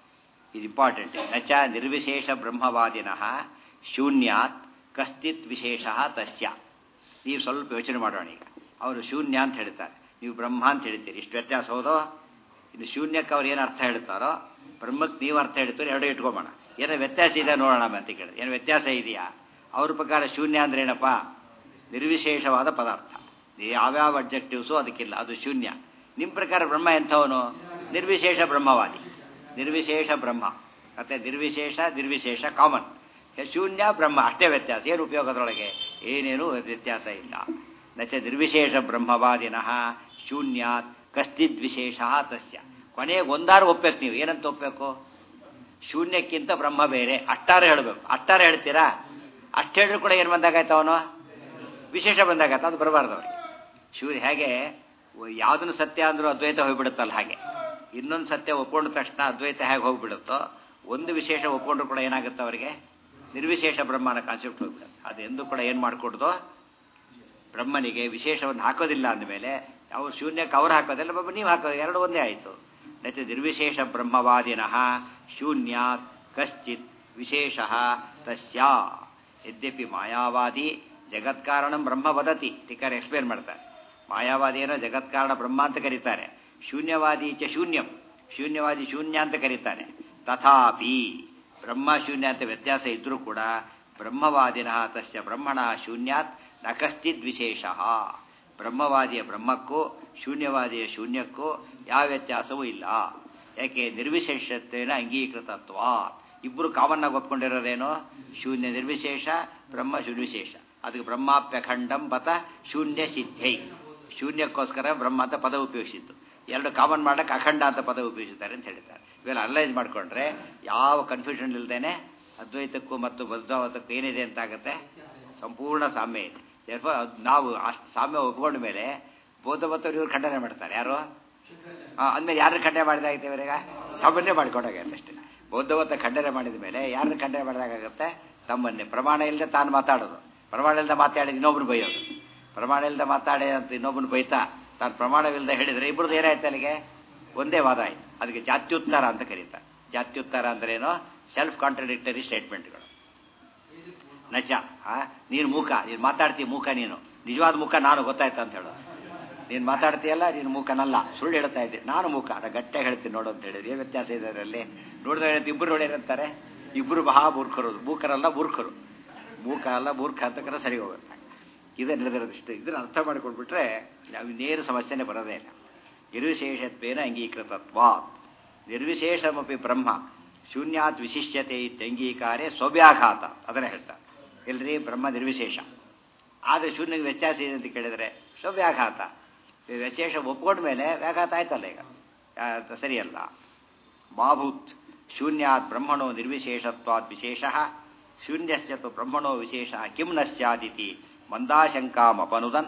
ಇದು ಇಂಪಾರ್ಟೆಂಟ್ ನಚ ನಿರ್ವಿಶೇಷ ಬ್ರಹ್ಮವಾದಿನಃ ಶೂನ್ಯಾತ್ ಕಶ್ಚಿತ್ ವಿಶೇಷ ತಸ್ಯ ನೀವು ಸ್ವಲ್ಪ ಯೋಚನೆ ಮಾಡೋಣ ಈಗ ಅವರು ಶೂನ್ಯ ಅಂತ ಹೇಳ್ತಾರೆ ನೀವು ಬ್ರಹ್ಮ ಅಂತ ಹೇಳ್ತೀರಿ ಇಷ್ಟು ವ್ಯತ್ಯಾಸ ಹೌದೋ ಇನ್ನು ಶೂನ್ಯಕ್ಕೆ ಅವ್ರು ಏನು ಅರ್ಥ ಹೇಳ್ತಾರೋ ಬ್ರಹ್ಮಕ್ಕೆ ನೀವು ಅರ್ಥ ಹೇಳ್ತೀರಿ ಎರಡು ಇಟ್ಕೊಂಬೋಣ ಏನೋ ವ್ಯತ್ಯಾಸ ಇದೆ ನೋಡೋಣ ಅಂತ ಕೇಳಿದ್ರೆ ಏನು ವ್ಯತ್ಯಾಸ ಇದೆಯಾ ಅವ್ರ ಪ್ರಕಾರ ಶೂನ್ಯ ಅಂದ್ರೆ ಏನಪ್ಪ ನಿರ್ವಿಶೇಷವಾದ ಪದಾರ್ಥ ಯಾವ್ಯಾವ ಅಬ್ಜೆಕ್ಟಿವ್ಸು ಅದಕ್ಕಿಲ್ಲ ಅದು ಶೂನ್ಯ ನಿಮ್ಮ ಪ್ರಕಾರ ಬ್ರಹ್ಮ ಎಂಥವನು ನಿರ್ವಿಶೇಷ ಬ್ರಹ್ಮವಾದಿ ನಿರ್ವಿಶೇಷ ಬ್ರಹ್ಮ ಮತ್ತೆ ನಿರ್ವಿಶೇಷ ನಿರ್ವಿಶೇಷ ಕಾಮನ್ ಶೂನ್ಯ ಬ್ರಹ್ಮ ಅಷ್ಟೇ ವ್ಯತ್ಯಾಸ ಏನು ಉಪಯೋಗದೊಳಗೆ ಏನೇನು ವ್ಯತ್ಯಾಸ ಇಲ್ಲ ನಚ ನಿರ್ವಿಶೇಷ ಬ್ರಹ್ಮವಾದಿನಃ ಶೂನ್ಯಾತ್ ಕಶ್ಚಿದ್ ವಿಶೇಷ ತಸ್ಯ ಕೊನೆಗೆ ಒಂದಾರು ಒಪ್ಪಬೇಕು ನೀವು ಏನಂತ ಒಪ್ಪಬೇಕು ಶೂನ್ಯಕ್ಕಿಂತ ಬ್ರಹ್ಮ ಬೇರೆ ಅಷ್ಟಾರು ಹೇಳಬೇಕು ಅಷ್ಟಾರು ಹೇಳ್ತೀರಾ ಅಷ್ಟು ಹೇಳಿದ್ರು ಕೂಡ ಏನು ಬಂದಾಗಾಯ್ತು ಅವನು ವಿಶೇಷ ಬಂದಾಗಾಯ್ತು ಅದು ಬರಬಾರ್ದು ಅವ್ರಿಗೆ ಶೂನ್ಯ ಹೇಗೆ ಯಾವುದನ್ನು ಸತ್ಯ ಅಂದ್ರೂ ಅದ್ವೈತ ಹೋಗ್ಬಿಡುತ್ತಲ್ಲ ಹಾಗೆ ಇನ್ನೊಂದು ಸತ್ಯ ಒಪ್ಕೊಂಡ ತಕ್ಷಣ ಅದ್ವೈತ ಹೇಗೆ ಹೋಗ್ಬಿಡುತ್ತೋ ಒಂದು ವಿಶೇಷ ಒಪ್ಕೊಂಡ್ರು ಕೂಡ ಏನಾಗುತ್ತೆ ಅವರಿಗೆ ನಿರ್ವಿಶೇಷ ಬ್ರಹ್ಮನ ಕಾನ್ಸೆಪ್ಟ್ ಹೋಗ್ಬಿಡುತ್ತೆ ಅದು ಎಂದೂ ಕೂಡ ಏನು ಮಾಡಿಕೊಡ್ದು ಬ್ರಹ್ಮನಿಗೆ ವಿಶೇಷವನ್ನು ಹಾಕೋದಿಲ್ಲ ಅಂದಮೇಲೆ ಅವ್ರು ಶೂನ್ಯಕ್ಕೆ ಅವ್ರು ಹಾಕೋದಿಲ್ಲ ಬಾಬಾ ನೀವು ಹಾಕೋದು ಎರಡು ಒಂದೇ ಆಯಿತು ನೈತೆ ನಿರ್ವಿಶೇಷ ಬ್ರಹ್ಮವಾದಿನಃ ಶೂನ್ಯಾತ್ ಕಶ್ಚಿತ್ ವಿಶೇಷ ತಸ್ಯ ಯದ್ಯಪಿ ಮಾಯಾವಾದಿ ಜಗತ್ಕಾರಣಂ ಬ್ರಹ್ಮ ವದತಿ ಟೀಕರ್ ಎಕ್ಸ್ಪ್ಲೇನ್ ಮಾಡ್ತಾರೆ ಮಾಯಾವಾದಿ ಏನೋ ಜಗತ್ಕಾರಣ ಬ್ರಹ್ಮ ಅಂತ ಕರೀತಾರೆ ಶೂನ್ಯವಾದಿ ಚ ಶೂನ್ಯಂ ಶೂನ್ಯವಾದಿ ಶೂನ್ಯ ಅಂತ ಕರೀತಾನೆ ತಥಾಪಿ ಬ್ರಹ್ಮ ಶೂನ್ಯ ಅಂತ ವ್ಯತ್ಯಾಸ ಇದ್ರೂ ಕೂಡ ಬ್ರಹ್ಮವಾದಿನಃ ತಸ್ಯ ಬ್ರಹ್ಮಣ ಶೂನ್ಯಾತ್ ನ ಕಶ್ಚಿದ್ ವಿಶೇಷ ಬ್ರಹ್ಮವಾದಿಯ ಬ್ರಹ್ಮಕ್ಕೂ ಶೂನ್ಯವಾದಿಯ ಶೂನ್ಯಕ್ಕೂ ಯಾವ ವ್ಯತ್ಯಾಸವೂ ಇಲ್ಲ ಯಾಕೆ ನಿರ್ವಿಶೇಷತ್ವೇನ ಅಂಗೀಕೃತತ್ವ ಇಬ್ಬರು ಕಾಮನ್ ಆಗಿ ಒಪ್ಕೊಂಡಿರೋದೇನು ಶೂನ್ಯ ನಿರ್ವಿಶೇಷ ಬ್ರಹ್ಮ ಶೂನ್ಯವಿಶೇಷ ಅದಕ್ಕೆ ಬ್ರಹ್ಮಾಪ್ಯಖಂಡಂ ಬತ ಶೂನ್ಯ ಸಿದ್ಧೈ ಶೂನ್ಯಕ್ಕೋಸ್ಕರ ಬ್ರಹ್ಮ ಅಂತ ಪದ ಉಪಯೋಗಿಸಿತ್ತು ಎರಡು ಕಾಮನ್ ಮಾಡಕ್ಕೆ ಅಖಂಡ ಅಂತ ಪದ ಉಪಯೋಗಿಸಿದ್ದಾರೆ ಅಂತ ಹೇಳ್ತಾರೆ ಇವೆಲ್ಲ ಅನಲೈಸ್ ಮಾಡ್ಕೊಂಡ್ರೆ ಯಾವ ಕನ್ಫ್ಯೂಷನ್ ಇಲ್ದೇನೆ ಅದ್ವೈತಕ್ಕೂ ಮತ್ತು ಬದ್ಧಾವತಕ್ಕೂ ಏನಿದೆ ಅಂತ ಆಗುತ್ತೆ ಸಂಪೂರ್ಣ ಸಾಮ್ಯ ಇದೆ Therefore, ಅದ್ ನಾವು ಅಷ್ಟು ಸಾಮ್ಯ ಒಪ್ಕೊಂಡ ಮೇಲೆ ಬೌದ್ಧವತ್ತವ್ರು ಇವ್ರು ಖಂಡನೆ ಮಾಡ್ತಾರೆ ಯಾರು ಅಂದ್ಮೇಲೆ ಯಾರು ಖಂಡನೆ ಮಾಡಿದಾಗುತ್ತೆ ಇವರೀಗ ತಮ್ಮನ್ನೇ ಮಾಡ್ಕೊಂಡಾಗತ್ತೆ ಅಷ್ಟೇ ಬೌದ್ಧವತ್ತ ಖಂಡನೆ ಮಾಡಿದ ಮೇಲೆ ಯಾರನ್ನ ಖಂಡನೆ ಮಾಡಿದಾಗುತ್ತೆ ತಮ್ಮನ್ನೇ ಪ್ರಮಾಣ ಇಲ್ಲದೆ ತಾನು ಮಾತಾಡೋದು ಪ್ರಮಾಣ ಇಲ್ಲದೆ ಮಾತಾಡಿ ಇನ್ನೊಬ್ರು ಬೈಯೋದು ಪ್ರಮಾಣ ಇಲ್ಲದೆ ಮಾತಾಡಿ ಅಂತ ಇನ್ನೊಬ್ಬನು ಬೈತಾ ತಾನು ಪ್ರಮಾಣವಿಲ್ಲದೆ ಹೇಳಿದ್ರೆ ಇಬ್ಬರದ್ದು ಏನಾಯ್ತು ಅಲ್ಲಿಗೆ ಒಂದೇ ವಾದ ಆಯ್ತು ಅದಕ್ಕೆ ಜಾತ್ಯುತ್ತರ ಅಂತ ಕರೀತಾರೆ ಜಾತ್ಯುತ್ತರ ಅಂದ್ರೇನು ಸೆಲ್ಫ್ ಕಾಂಟ್ರಡಿಕ್ಟರಿ ಸ್ಟೇಟ್ಮೆಂಟ್ಗಳು ನಚ ಆ ನೀನು ಮೂಕ ನೀನು ಮಾತಾಡ್ತೀಯ ಮೂಕ ನೀನು ನಿಜವಾದ ಮುಖ ನಾನು ಗೊತ್ತಾಯ್ತು ಅಂತ ಹೇಳೋದು ನೀನು ಮಾತಾಡ್ತೀಯಲ್ಲ ನೀನು ಮೂಕನಲ್ಲ ಸುಳ್ಳು ಹೇಳ್ತಾ ಇದ್ದೆ ನಾನು ಮೂಕ ಅದ ಗಟ್ಟೆ ಹೇಳ್ತೀನಿ ನೋಡು ಅಂತ ಹೇಳಿದ್ರೆ ಏನು ವ್ಯತ್ಯಾಸ ಇದೆ ಅದರಲ್ಲಿ ನೋಡಿದ್ರೆ ಇಬ್ಬರು ನೋಡಿ ಏನಂತಾರೆ ಇಬ್ಬರು ಮಹಾ ಮೂರ್ಖರು ಮೂಕರಲ್ಲ ಮೂರ್ಖರು ಮೂಕ ಅಲ್ಲ ಮೂರ್ಖ ಅಂತ ಕರೆ ಸರಿ ಹೋಗುತ್ತೆ ಇದೇ ನಡೆದಿರೋದಿಷ್ಟು ಇದನ್ನು ಅರ್ಥ ಮಾಡಿಕೊಂಡ್ಬಿಟ್ರೆ ನಾವು ಇನ್ನೇನು ಸಮಸ್ಯೆನೇ ಬರೋದೇ ಇಲ್ಲ ನಿರ್ವಿಶೇಷತ್ವೇನ ಅಂಗೀಕೃತತ್ವ ನಿರ್ವಿಶೇಷಮಪಿ ಬ್ರಹ್ಮ ಶೂನ್ಯಾತ್ ವಿಶಿಷ್ಯತೆ ಇತ್ಯಂಗೀಕಾರೇ ಸ್ವವ್ಯಾಘಾತ ಅದನ್ನೇ ಹೇಳ್ತಾರೆ ಇಲ್ರಿ ಬ್ರಹ್ಮ ನಿರ್ವಿಶೇಷ ಆದರೆ ಶೂನ್ಯಗೆ ವ್ಯತ್ಯಾಸ ಇದೆ ಅಂತ ಕೇಳಿದರೆ ಸ್ವವ್ಯಾಘಾತ ವಿಶೇಷ ಒಪ್ಕೊಂಡ ಮೇಲೆ ವ್ಯಾಘಾತ ಆಯ್ತಲ್ಲ ಈಗ ಆ, ಸರಿಯಲ್ಲ ಬಾಭೂತ್ ಶೂನ್ಯಾತ್ ಬ್ರಹ್ಮಣೋ ನಿರ್ವಿಶೇಷತ್ವಾದ್ ವಿಶೇಷ ಶೂನ್ಯಸ್ಯ ತು ಬ್ರಹ್ಮಣೋ ವಿಶೇಷ ಕಿಂ ನ ಸ್ಯಾದಿತಿ ಮಂದಾಶಂಕಾಮಪನುದನ್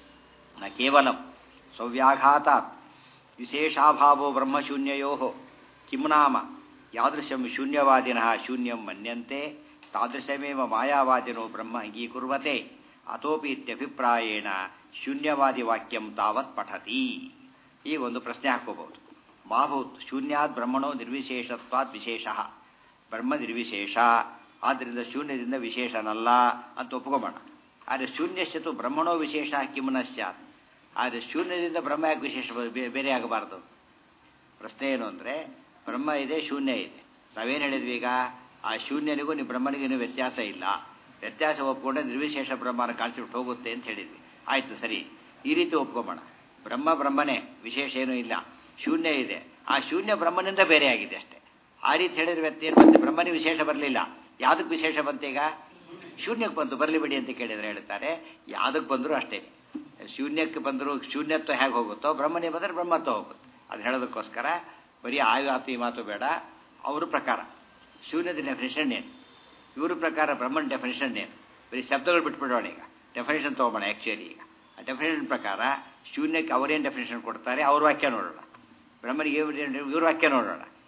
ನ ಕೇವಲಂ ಸ್ವವ್ಯಾಘಾತಾತ್ ವಿಶೇಷಾಭಾವೋ ಬ್ರಹ್ಮಶೂನ್ಯಯೋ ಕಿಂ ನಾಮ ಯಾದೃಶಂ ಶೂನ್ಯವಾದಿನಃ ಶೂನ್ಯಂ ಮನ್ಯಂತೆ ತಾದೃಶಮೇವ ಮಾಯಾವಾದಿನೋ ಬ್ರಹ್ಮ ಅಂಗೀಕುರ್ವತೆ ಅತೋಪಿ ಇತ್ಯಭಿಪ್ರಾಯೇಣ ಶೂನ್ಯವಾದಿ ವಾಕ್ಯಂ ತಾವತ್ ಪಠತಿ ಈಗ ಒಂದು ಪ್ರಶ್ನೆ ಹಾಕೋಬಹುದು ಮಾಭೂತ್ ಶೂನ್ಯಾತ್ ಬ್ರಹ್ಮಣೋ ನಿರ್ವಿಶೇಷತ್ವಾತ್ ವಿಶೇಷ ಬ್ರಹ್ಮ ನಿರ್ವಿಶೇಷ ಆದ್ದರಿಂದ ಶೂನ್ಯದಿಂದ ವಿಶೇಷನಲ್ಲ ಅಂತ ಒಪ್ಕೊಂಬೋಣ ಆದರೆ ಶೂನ್ಯಶ್ಚತು ಬ್ರಹ್ಮಣೋ ವಿಶೇಷ ಕಿಮ್ನ ಸ್ಯಾತ್ ಆದರೆ ಶೂನ್ಯದಿಂದ ಬ್ರಹ್ಮ ಯಾಕೆ ವಿಶೇಷ ಬೇ- ಬೇರೆ ಆಗಬಾರ್ದು ಪ್ರಶ್ನೆ ಏನು ಅಂದರೆ ಬ್ರಹ್ಮ ಇದೆ ಶೂನ್ಯ ಇದೆ ನಾವೇನು ಹೇಳಿದ್ವಿ ಈಗ ಆ ಶೂನ್ಯನಿಗೂ ನೀವು ಬ್ರಹ್ಮನಿಗೂ ವ್ಯತ್ಯಾಸ ಇಲ್ಲ ವ್ಯತ್ಯಾಸ ಒಪ್ಕೊಂಡ್ರೆ ನಿರ್ವಿಶೇಷ ಬ್ರಹ್ಮನ ಕಾನ್ಸೆಪ್ಟ್ ಹೋಗುತ್ತೆ ಅಂತ ಹೇಳಿದ್ವಿ ಆಯಿತು ಸರಿ ಈ ರೀತಿ ಒಪ್ಕೊಂಬೋಣ ಬ್ರಹ್ಮ ಬ್ರಹ್ಮನೇ ವಿಶೇಷ ಏನೂ ಇಲ್ಲ ಶೂನ್ಯ ಇದೆ ಆ ಶೂನ್ಯ ಬ್ರಹ್ಮನಿಂದ ಬೇರೆ ಆಗಿದೆ ಅಷ್ಟೇ ಆ ರೀತಿ ಹೇಳಿದ್ರೆ ವ್ಯಕ್ತಿ ಏನು ಬಂತು ಬ್ರಹ್ಮನಿಗೆ ವಿಶೇಷ ಬರಲಿಲ್ಲ ಯಾವುದಕ್ಕೆ ವಿಶೇಷ ಬಂತು ಈಗ ಶೂನ್ಯಕ್ಕೆ ಬಂತು ಬರಲಿ ಬಿಡಿ ಅಂತ ಕೇಳಿದ್ರೆ ಹೇಳ್ತಾರೆ ಯಾವುದಕ್ಕೆ ಬಂದರೂ ಅಷ್ಟೇ ಶೂನ್ಯಕ್ಕೆ ಬಂದರೂ ಶೂನ್ಯತ್ವ ಹೇಗೆ ಹೋಗುತ್ತೋ ಬ್ರಹ್ಮನೇ ಬಂದರೆ ಬ್ರಹ್ಮತ್ವ ಹೋಗುತ್ತೆ ಅದು ಹೇಳೋದಕ್ಕೋಸ್ಕರ ಬರೀ ಆಯು ಆತು ಈ ಮಾತು ಬೇಡ ಅವ್ರ ಪ್ರಕಾರ ಶೂನ್ಯದ ಡೆಫಿನೇಷನ್ ಏನು ಇವ್ರ ಪ್ರಕಾರ ಬ್ರಹ್ಮನ್ ಡೆಫಿನೇಷನ್ ಏನು ಬರೀ ಶಬ್ದಗಳು ಬಿಟ್ಬಿಡೋಣ ಈಗ ಡೆಫಿನೇಷನ್ ತೊಗೊಬೋಣ ಆ್ಯಕ್ಚುಲಿ ಈಗ ಆ ಡೆಫಿನೇಷನ್ ಪ್ರಕಾರ ಶೂನ್ಯಕ್ಕೆ ಅವರೇನು ಡೆಫಿನೇಷನ್ ಕೊಡ್ತಾರೆ ಅವ್ರ ವಾಕ್ಯ ನೋಡೋಣ ಬ್ರಹ್ಮನಿಗೆ ಇವ್ರ ಇವ್ರ ವಾಕ್ಯ ನೋಡೋಣ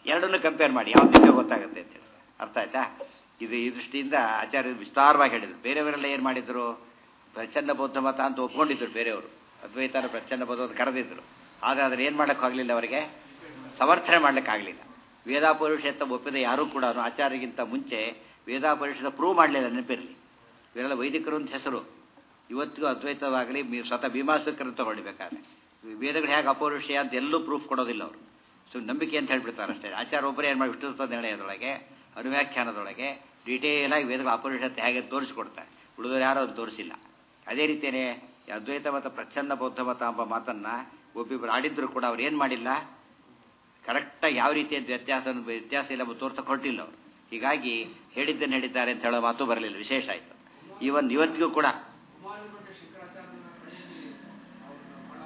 ಎರಡನ್ನು ಕಂಪೇರ್ ಮಾಡಿ ಯಾವ್ದು ನಿಮಗೆ ಗೊತ್ತಾಗುತ್ತೆ ಅಂತ ಹೇಳಿ ಅರ್ಥ ಆಯ್ತಾ ಇದು ಈ ದೃಷ್ಟಿಯಿಂದ ಆಚಾರ್ಯರು ವಿಸ್ತಾರವಾಗಿ ಹೇಳಿದರು ಬೇರೆಯವರೆಲ್ಲ ಏನು ಮಾಡಿದ್ರು ಪ್ರಚಂಡ ಬೌದ್ಧ ಮತ ಅಂತ ಒಪ್ಕೊಂಡಿದ್ರು ಬೇರೆಯವರು ಅದ್ವೈತರ ಪ್ರಚಂಡ ಬೌದ್ಧ ಅಂತ ಕರೆದಿದ್ರು ಆದರೆ ಅದನ್ನು ಏನು ಮಾಡೋಕ್ಕಾಗಲಿಲ್ಲ ಅವರಿಗೆ ಸಮರ್ಥನೆ ಮಾಡಲಿಕ್ಕಾಗಲಿಲ್ಲ ವೇದಾಪುರುಷತ್ತ ಒಪ್ಪಿದ ಯಾರೂ ಕೂಡ ಆಚಾರ್ಯಗಿಂತ ಮುಂಚೆ ವೇದಾಪುರುಷದ ಪ್ರೂವ್ ಮಾಡಲಿಲ್ಲ ನೆನಪಿರಲಿ ಇವರೆಲ್ಲ ವೈದಿಕರು ಅಂತ ಹೆಸರು ಇವತ್ತಿಗೂ ಅದ್ವೈತವಾಗಲಿ ಮೀ- ಸ್ವತಃ ಭೀಮಾಸಕರನ್ನು ತಗೊಳ್ಬೇಕಾದ್ರೆ ವೇದಗಳು ಹೇಗೆ ಅಪೌರುಷಯ ಅಂತ ಎಲ್ಲೂ ಪ್ರೂಫ್ ಕೊಡೋದಿಲ್ಲ ಅವರು ಸೊ ನಂಬಿಕೆ ಅಂತ ಹೇಳ್ಬಿಡ್ತಾರೆ ಅಷ್ಟೇ ಆಚಾರ ಒಬ್ಬರೇ ಏನು ಮಾಡಿ ವಿಷ್ಣು ನಿರ್ಣಯದೊಳಗೆ ಅನುವ್ಯಾಖ್ಯಾನದೊಳಗೆ ಡೀಟೇಲ್ ಆಗಿ ವೇದಗಳ ಅಪೌರುಷತೆ ಹೇಗೆ ತೋರಿಸ್ಕೊಡ್ತಾರೆ ಉಳಿದವರು ಯಾರೋ ಅದು ತೋರಿಸಿಲ್ಲ ಅದೇ ರೀತಿಯೇ ಈ ಅದ್ವೈತ ಮತ ಪ್ರಚ್ಛನ್ನ ಬೌದ್ಧ ಮತ ಎಂಬ ಮಾತನ್ನು ಒಬ್ಬಿಬ್ಬರು ಆಡಿದ್ರು ಕೂಡ ಅವ್ರು ಏನು ಮಾಡಿಲ್ಲ ಕರೆಕ್ಟಾಗಿ ಯಾವ ರೀತಿಯ ವ್ಯತ್ಯಾಸ ವ್ಯತ್ಯಾಸ ಇಲ್ಲ ಎಂಬುದು ತೋರ್ಸಕ್ಕೆ ಹೊರಟಿಲ್ಲ ಅವರು ಹೀಗಾಗಿ ಹೇಳಿದ್ದನ್ನು ಹೇಳಿದ್ದಾರೆ ಅಂತ ಹೇಳೋ ಮಾತು ಬರಲಿಲ್ಲ ವಿಶೇಷ ಆಯಿತು ಈವನ್ ಇವತ್ತಿಗೂ ಕೂಡ ಉಮಾನುಭಟ್ಟ ಶಂಕರಾಚಾರ್ಯನ ಪಡೆಯಲ್ಲಿ ಅವರು ಬಹಳ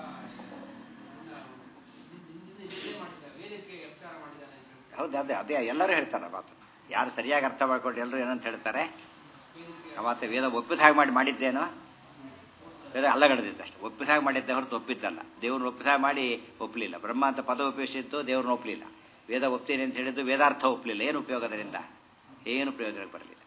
ಇದೇ ಮಾಡಿದ್ದಾರೆ ವೇದಕ್ಕೆ ಅಪಚಾರ ಮಾಡಿದ್ದಾನೆ ಅಂತ ಹೇಳ್ತಾರೆ. ಹೌದು ಅದೇ ಅದೇ ಎಲ್ಲರೂ ಹೇಳ್ತಾರೆ ಆ ಮಾತು ಯಾರು ಸರಿಯಾಗಿ ಅರ್ಥ ಮಾಡ್ಕೊಂಡು ಎಲ್ಲರೂ ಏನಂತ ಹೇಳ್ತಾರೆ ವೇದಕ್ಕೆ ಆ ಮಾತು ವೇದ ಒಪ್ಪಿದ ಹಾಗೆ ಮಾಡಿ ಮಾಡಿದ್ದೇನೋ ವೇದ ಅಲ್ಲಗಡೆದಿದ್ದ ಅಷ್ಟೇ ಒಪ್ಪಿದ ಹಾಗೆ ಮಾಡಿದ್ದೆ ಹೊರತು ಒಪ್ಪಿದ್ದಲ್ಲ ದೇವ್ರನ್ನ ಒಪ್ಪಿದ ಹಾಗೆ ಮಾಡಿ ಒಪ್ಪಲಿಲ್ಲ ಬ್ರಹ್ಮ ಅಂತ ಪದ ಉಪಯೋಗಿಸಿದ್ದು ದೇವ್ರನ್ನ ಒಪ್ಪಲಿಲ್ಲ ವೇದ ಒಪ್ತೀನಿ ಅಂತ ಹೇಳಿದ್ದು ವೇದಾರ್ಥ ಒಪ್ಪಲಿಲ್ಲ ಏನು ಉಪಯೋಗ ಅದರಿಂದ ಏನು ಪ್ರಯೋಜನಕ್ಕೆ ಬರಲಿಲ್ಲ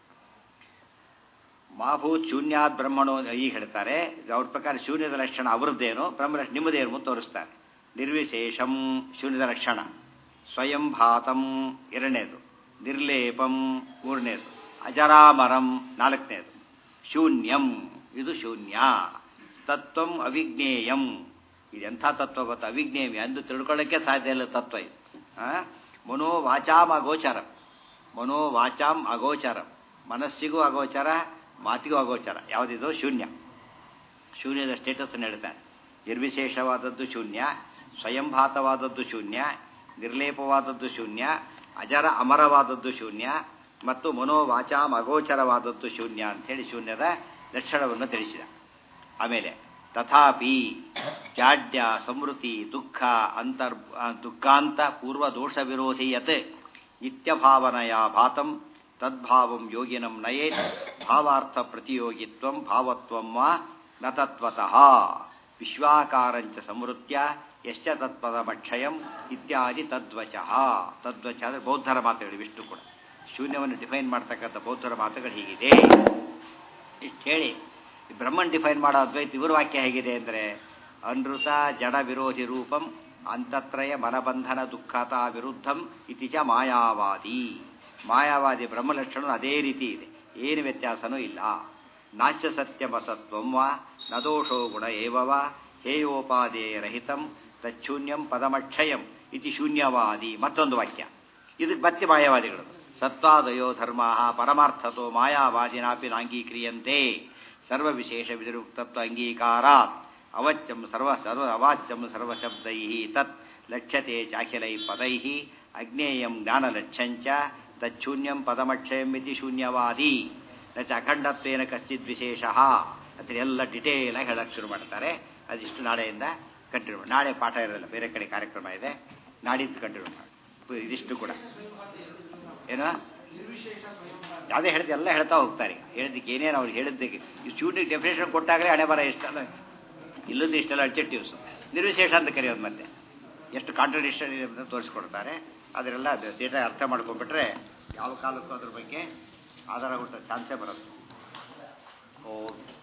ಮಾಭೂತ್ ಶೂನ್ಯಾತ್ ಬ್ರಹ್ಮಣೋ ಈಗ ಹೇಳ್ತಾರೆ ಅವ್ರ ಪ್ರಕಾರ ಶೂನ್ಯದ ಲಕ್ಷಣ ಅವರದ್ದೇನು ಬ್ರಹ್ಮ ಲಕ್ಷಣ ನಿಮ್ಮದೇನು ಅಂತ ತೋರಿಸ್ತಾರೆ ನಿರ್ವಿಶೇಷಂ ಶೂನ್ಯದ ಲಕ್ಷಣ ಸ್ವಯಂ ಭಾತಂ ಎರಡನೇದು ನಿರ್ಲೇಪಂ ಮೂರನೇದು ಅಜರಾಮರಂ ನಾಲ್ಕನೇದು ಶೂನ್ಯಂ ಇದು ಶೂನ್ಯ ತತ್ವಂ ಅವಿಜ್ಞೇಯಂ ಇದು ಎಂಥ ತತ್ವ ಗೊತ್ತಾ ಅವಿಜ್ಞೇಯ ಎಂದು ತಿಳ್ಕೊಳ್ಳೋಕ್ಕೆ ಸಾಧ್ಯ ಇಲ್ಲ ತತ್ವ ಇದು ಆ? ಮನೋ ವಾಚಾಂ ಅಗೋಚರಂ ಮನೋ ವಾಚಾಂ ಅಗೋಚರಂ ಮನಸ್ಸಿಗೂ ಅಗೋಚರ ಮಾತಿಗೂ ಅಗೋಚರ ಯಾವುದಿದು ಶೂನ್ಯ ಶೂನ್ಯದ ಸ್ಟೇಟಸ್ ಹೇಳ್ತಾನೆ ನಿರ್ವಿಶೇಷವಾದದ್ದು ಶೂನ್ಯ ಸ್ವಯಂಭಾತವಾದದ್ದು ಶೂನ್ಯ ನಿರ್ಲೇಪವಾದದ್ದು ಶೂನ್ಯ ಅಜರ ಅಮರವಾದದ್ದು ಶೂನ್ಯ ಮತ್ತು ಮನೋವಾಚಾಂ ಅಗೋಚರವಾದದ್ದು ಶೂನ್ಯ ಅಂಥೇಳಿ ಶೂನ್ಯದ ಲಕ್ಷಣವನ್ನು ತಿಳಿಸಿದ ಆಮೇಲೆ ತಥಾಪಿ ಜಾಡ್ಯ ಸಮೃತಿ ದುಃಖ ಅಂತರ್ ಆ, ದುಃಖಾಂತ ಪೂರ್ವ ದೋಷ ವಿರೋಧಿಯತ್ ನಿತ್ಯಭಾವನೆಯ ಭಾತಂ ತದ್ಭಾವಂ ಯೋಗಿನಂ ನಯೇತ್ ಭಾವಾರ್ಥ ಪ್ರತಿಯೋಗಿತ್ವಂ ಭಾವತ್ವಂ ವಾ ನ ತತ್ವತಃ ವಿಶ್ವಾಕಾರಂಚ ಸಮೃತ್ಯ ಯಶ್ಚ ತತ್ಪದ ಮಕ್ಷಯಂ ಇತ್ಯಾದಿ ತದ್ವಚಃ ತದ್ವಚ ಅಂದರೆ ಬೌದ್ಧರ ಮಾತುಗಳು ಇವಿಷ್ಟು ಕೂಡ ಶೂನ್ಯವನ್ನು ಡಿಫೈನ್ ಮಾಡ್ತಕ್ಕಂಥ ಬೌದ್ಧರ ಮಾತುಗಳು ಹೀಗಿದೆ ಇಷ್ಟು ಹೇಳಿ ಈ ಬ್ರಹ್ಮನ್ ಡಿಫೈನ್ ಮಾಡೋ ಅದ್ವೈತ ಇವ್ರ ವಾಕ್ಯ ಹೇಗಿದೆ ಅಂದರೆ ಅನೃತ ಜಡ ವಿರೋಧಿ ರೂಪಂ ಅಂತತ್ರಯ ಮನಬಂಧನ ದುಃಖತ ವಿರುದ್ಧಂ ಇತಿ ಚ ಮಾಯಾವಾದಿ ಮಾಯಾವಾದಿ ಬ್ರಹ್ಮಲಕ್ಷಣ ಅದೇ ರೀತಿ ಇದೆ ಏನು ವ್ಯತ್ಯಾಸನೂ ಇಲ್ಲ ನಾಶ್ಯ ಸತ್ಯಮಸತ್ವಂ ವಾ ನದೋಷೋ ಗುಣ ಏವ ವಾ ಹೇಯೋಪಾದೇಯ ರಹಿತಂ ತಚ್ಛೂನ್ಯಂ ಪದಮಕ್ಷಯಂ ಇತಿ ಶೂನ್ಯವಾದಿ ಮತ್ತೊಂದು ವಾಕ್ಯ ಇದಕ್ಕೆ ಮತ್ತೆ ಮಾಯಾವಾದಿಗಳು ಸತ್ವಾದಯೋ ಧರ್ಮ ಪರಮಾರ್ಥತೋ ಮಾಯಾವಾದಿನಾಪಿ ನಾಂಗೀಕ್ರಿಯಂತೆ ಸರ್ವವಿಶೇಷ ವಿಧಿರುಕ್ತತ್ವ ಅಂಗೀಕಾರಾತ್ ಅವಚ್ಯಂ ಸರ್ವ ಸರ್ವ ಅವಾಚ್ಯಂ ಸರ್ವಶಬ್ದೈ ತತ್ ಲಕ್ಷ್ಯತೆ ಚಾಖಿಲೈ ಪದೈ ಅಜ್ಞೇಯಂ ಜ್ಞಾನಲಕ್ಷ್ಯಂಚ ತಚ್ಛೂನ್ಯಂ ಪದಮಕ್ಷಯಂ ಇತಿ ಶೂನ್ಯವಾದಿ ನಚ ಅಖಂಡತ್ವೇನ ಕಶ್ಚಿತ್ ವಿಶೇಷ ಅಂತ ಎಲ್ಲ ಡಿಟೇಲ್ ಆಗಿ ಹೇಳಕ್ಕೆ ಶುರು ಮಾಡ್ತಾರೆ ಅದಿಷ್ಟು ನಾಳೆಯಿಂದ ಕಂಟಿನ್ಯೂ ನಾಳೆ ಪಾಠ ಇರೋಲ್ಲ ಬೇರೆ ಕಡೆ ಕಾರ್ಯಕ್ರಮ ಇದೆ ನಾಡಿದ್ದು ಕಂಟಿನ್ಯೂ ಮಾಡಿ ಇದಿಷ್ಟು ಕೂಡ ಏನೋ ಯಾವುದೇ ಹೇಳಿದ ಎಲ್ಲ ಹೇಳ್ತಾ ಹೋಗ್ತಾರೆ ಈಗ ಹೇಳಿದ್ದಕ್ಕೆ ಏನೇನು ಅವ್ರು ಹೇಳಿದ್ದಕ್ಕೆ ಈ ಸ್ಟೂಡೆಂಟ್ ಡೆಫಿನೇಷನ್ ಕೊಟ್ಟಾಗಲೇ ಹಣೆ ಬರ ಇಷ್ಟಲ್ಲ ಇಲ್ಲದ ಇಷ್ಟೆಲ್ಲ ಅಡ್ಜೆಕ್ಟಿವ್ಸ್ ನಿರ್ವಿಶೇಷ ಅಂತ ಕರೆಯೋದು ಮತ್ತೆ ಎಷ್ಟು ಕಾಂಟ್ರಡಿಕ್ಷನ್ ಇದೆ ಅಂತ ತೋರಿಸ್ಕೊಡ್ತಾರೆ ಅದರೆಲ್ಲ ಡೇಟಾ ಅರ್ಥ ಮಾಡ್ಕೊಂಡ್ಬಿಟ್ರೆ ಯಾವ ಕಾಲಕ್ಕೂ ಅದ್ರ ಬಗ್ಗೆ ಆಧಾರ ಹುಟ್ಟೋ ಚಾನ್ಸೇ ಬರುತ್ತೆ ಓ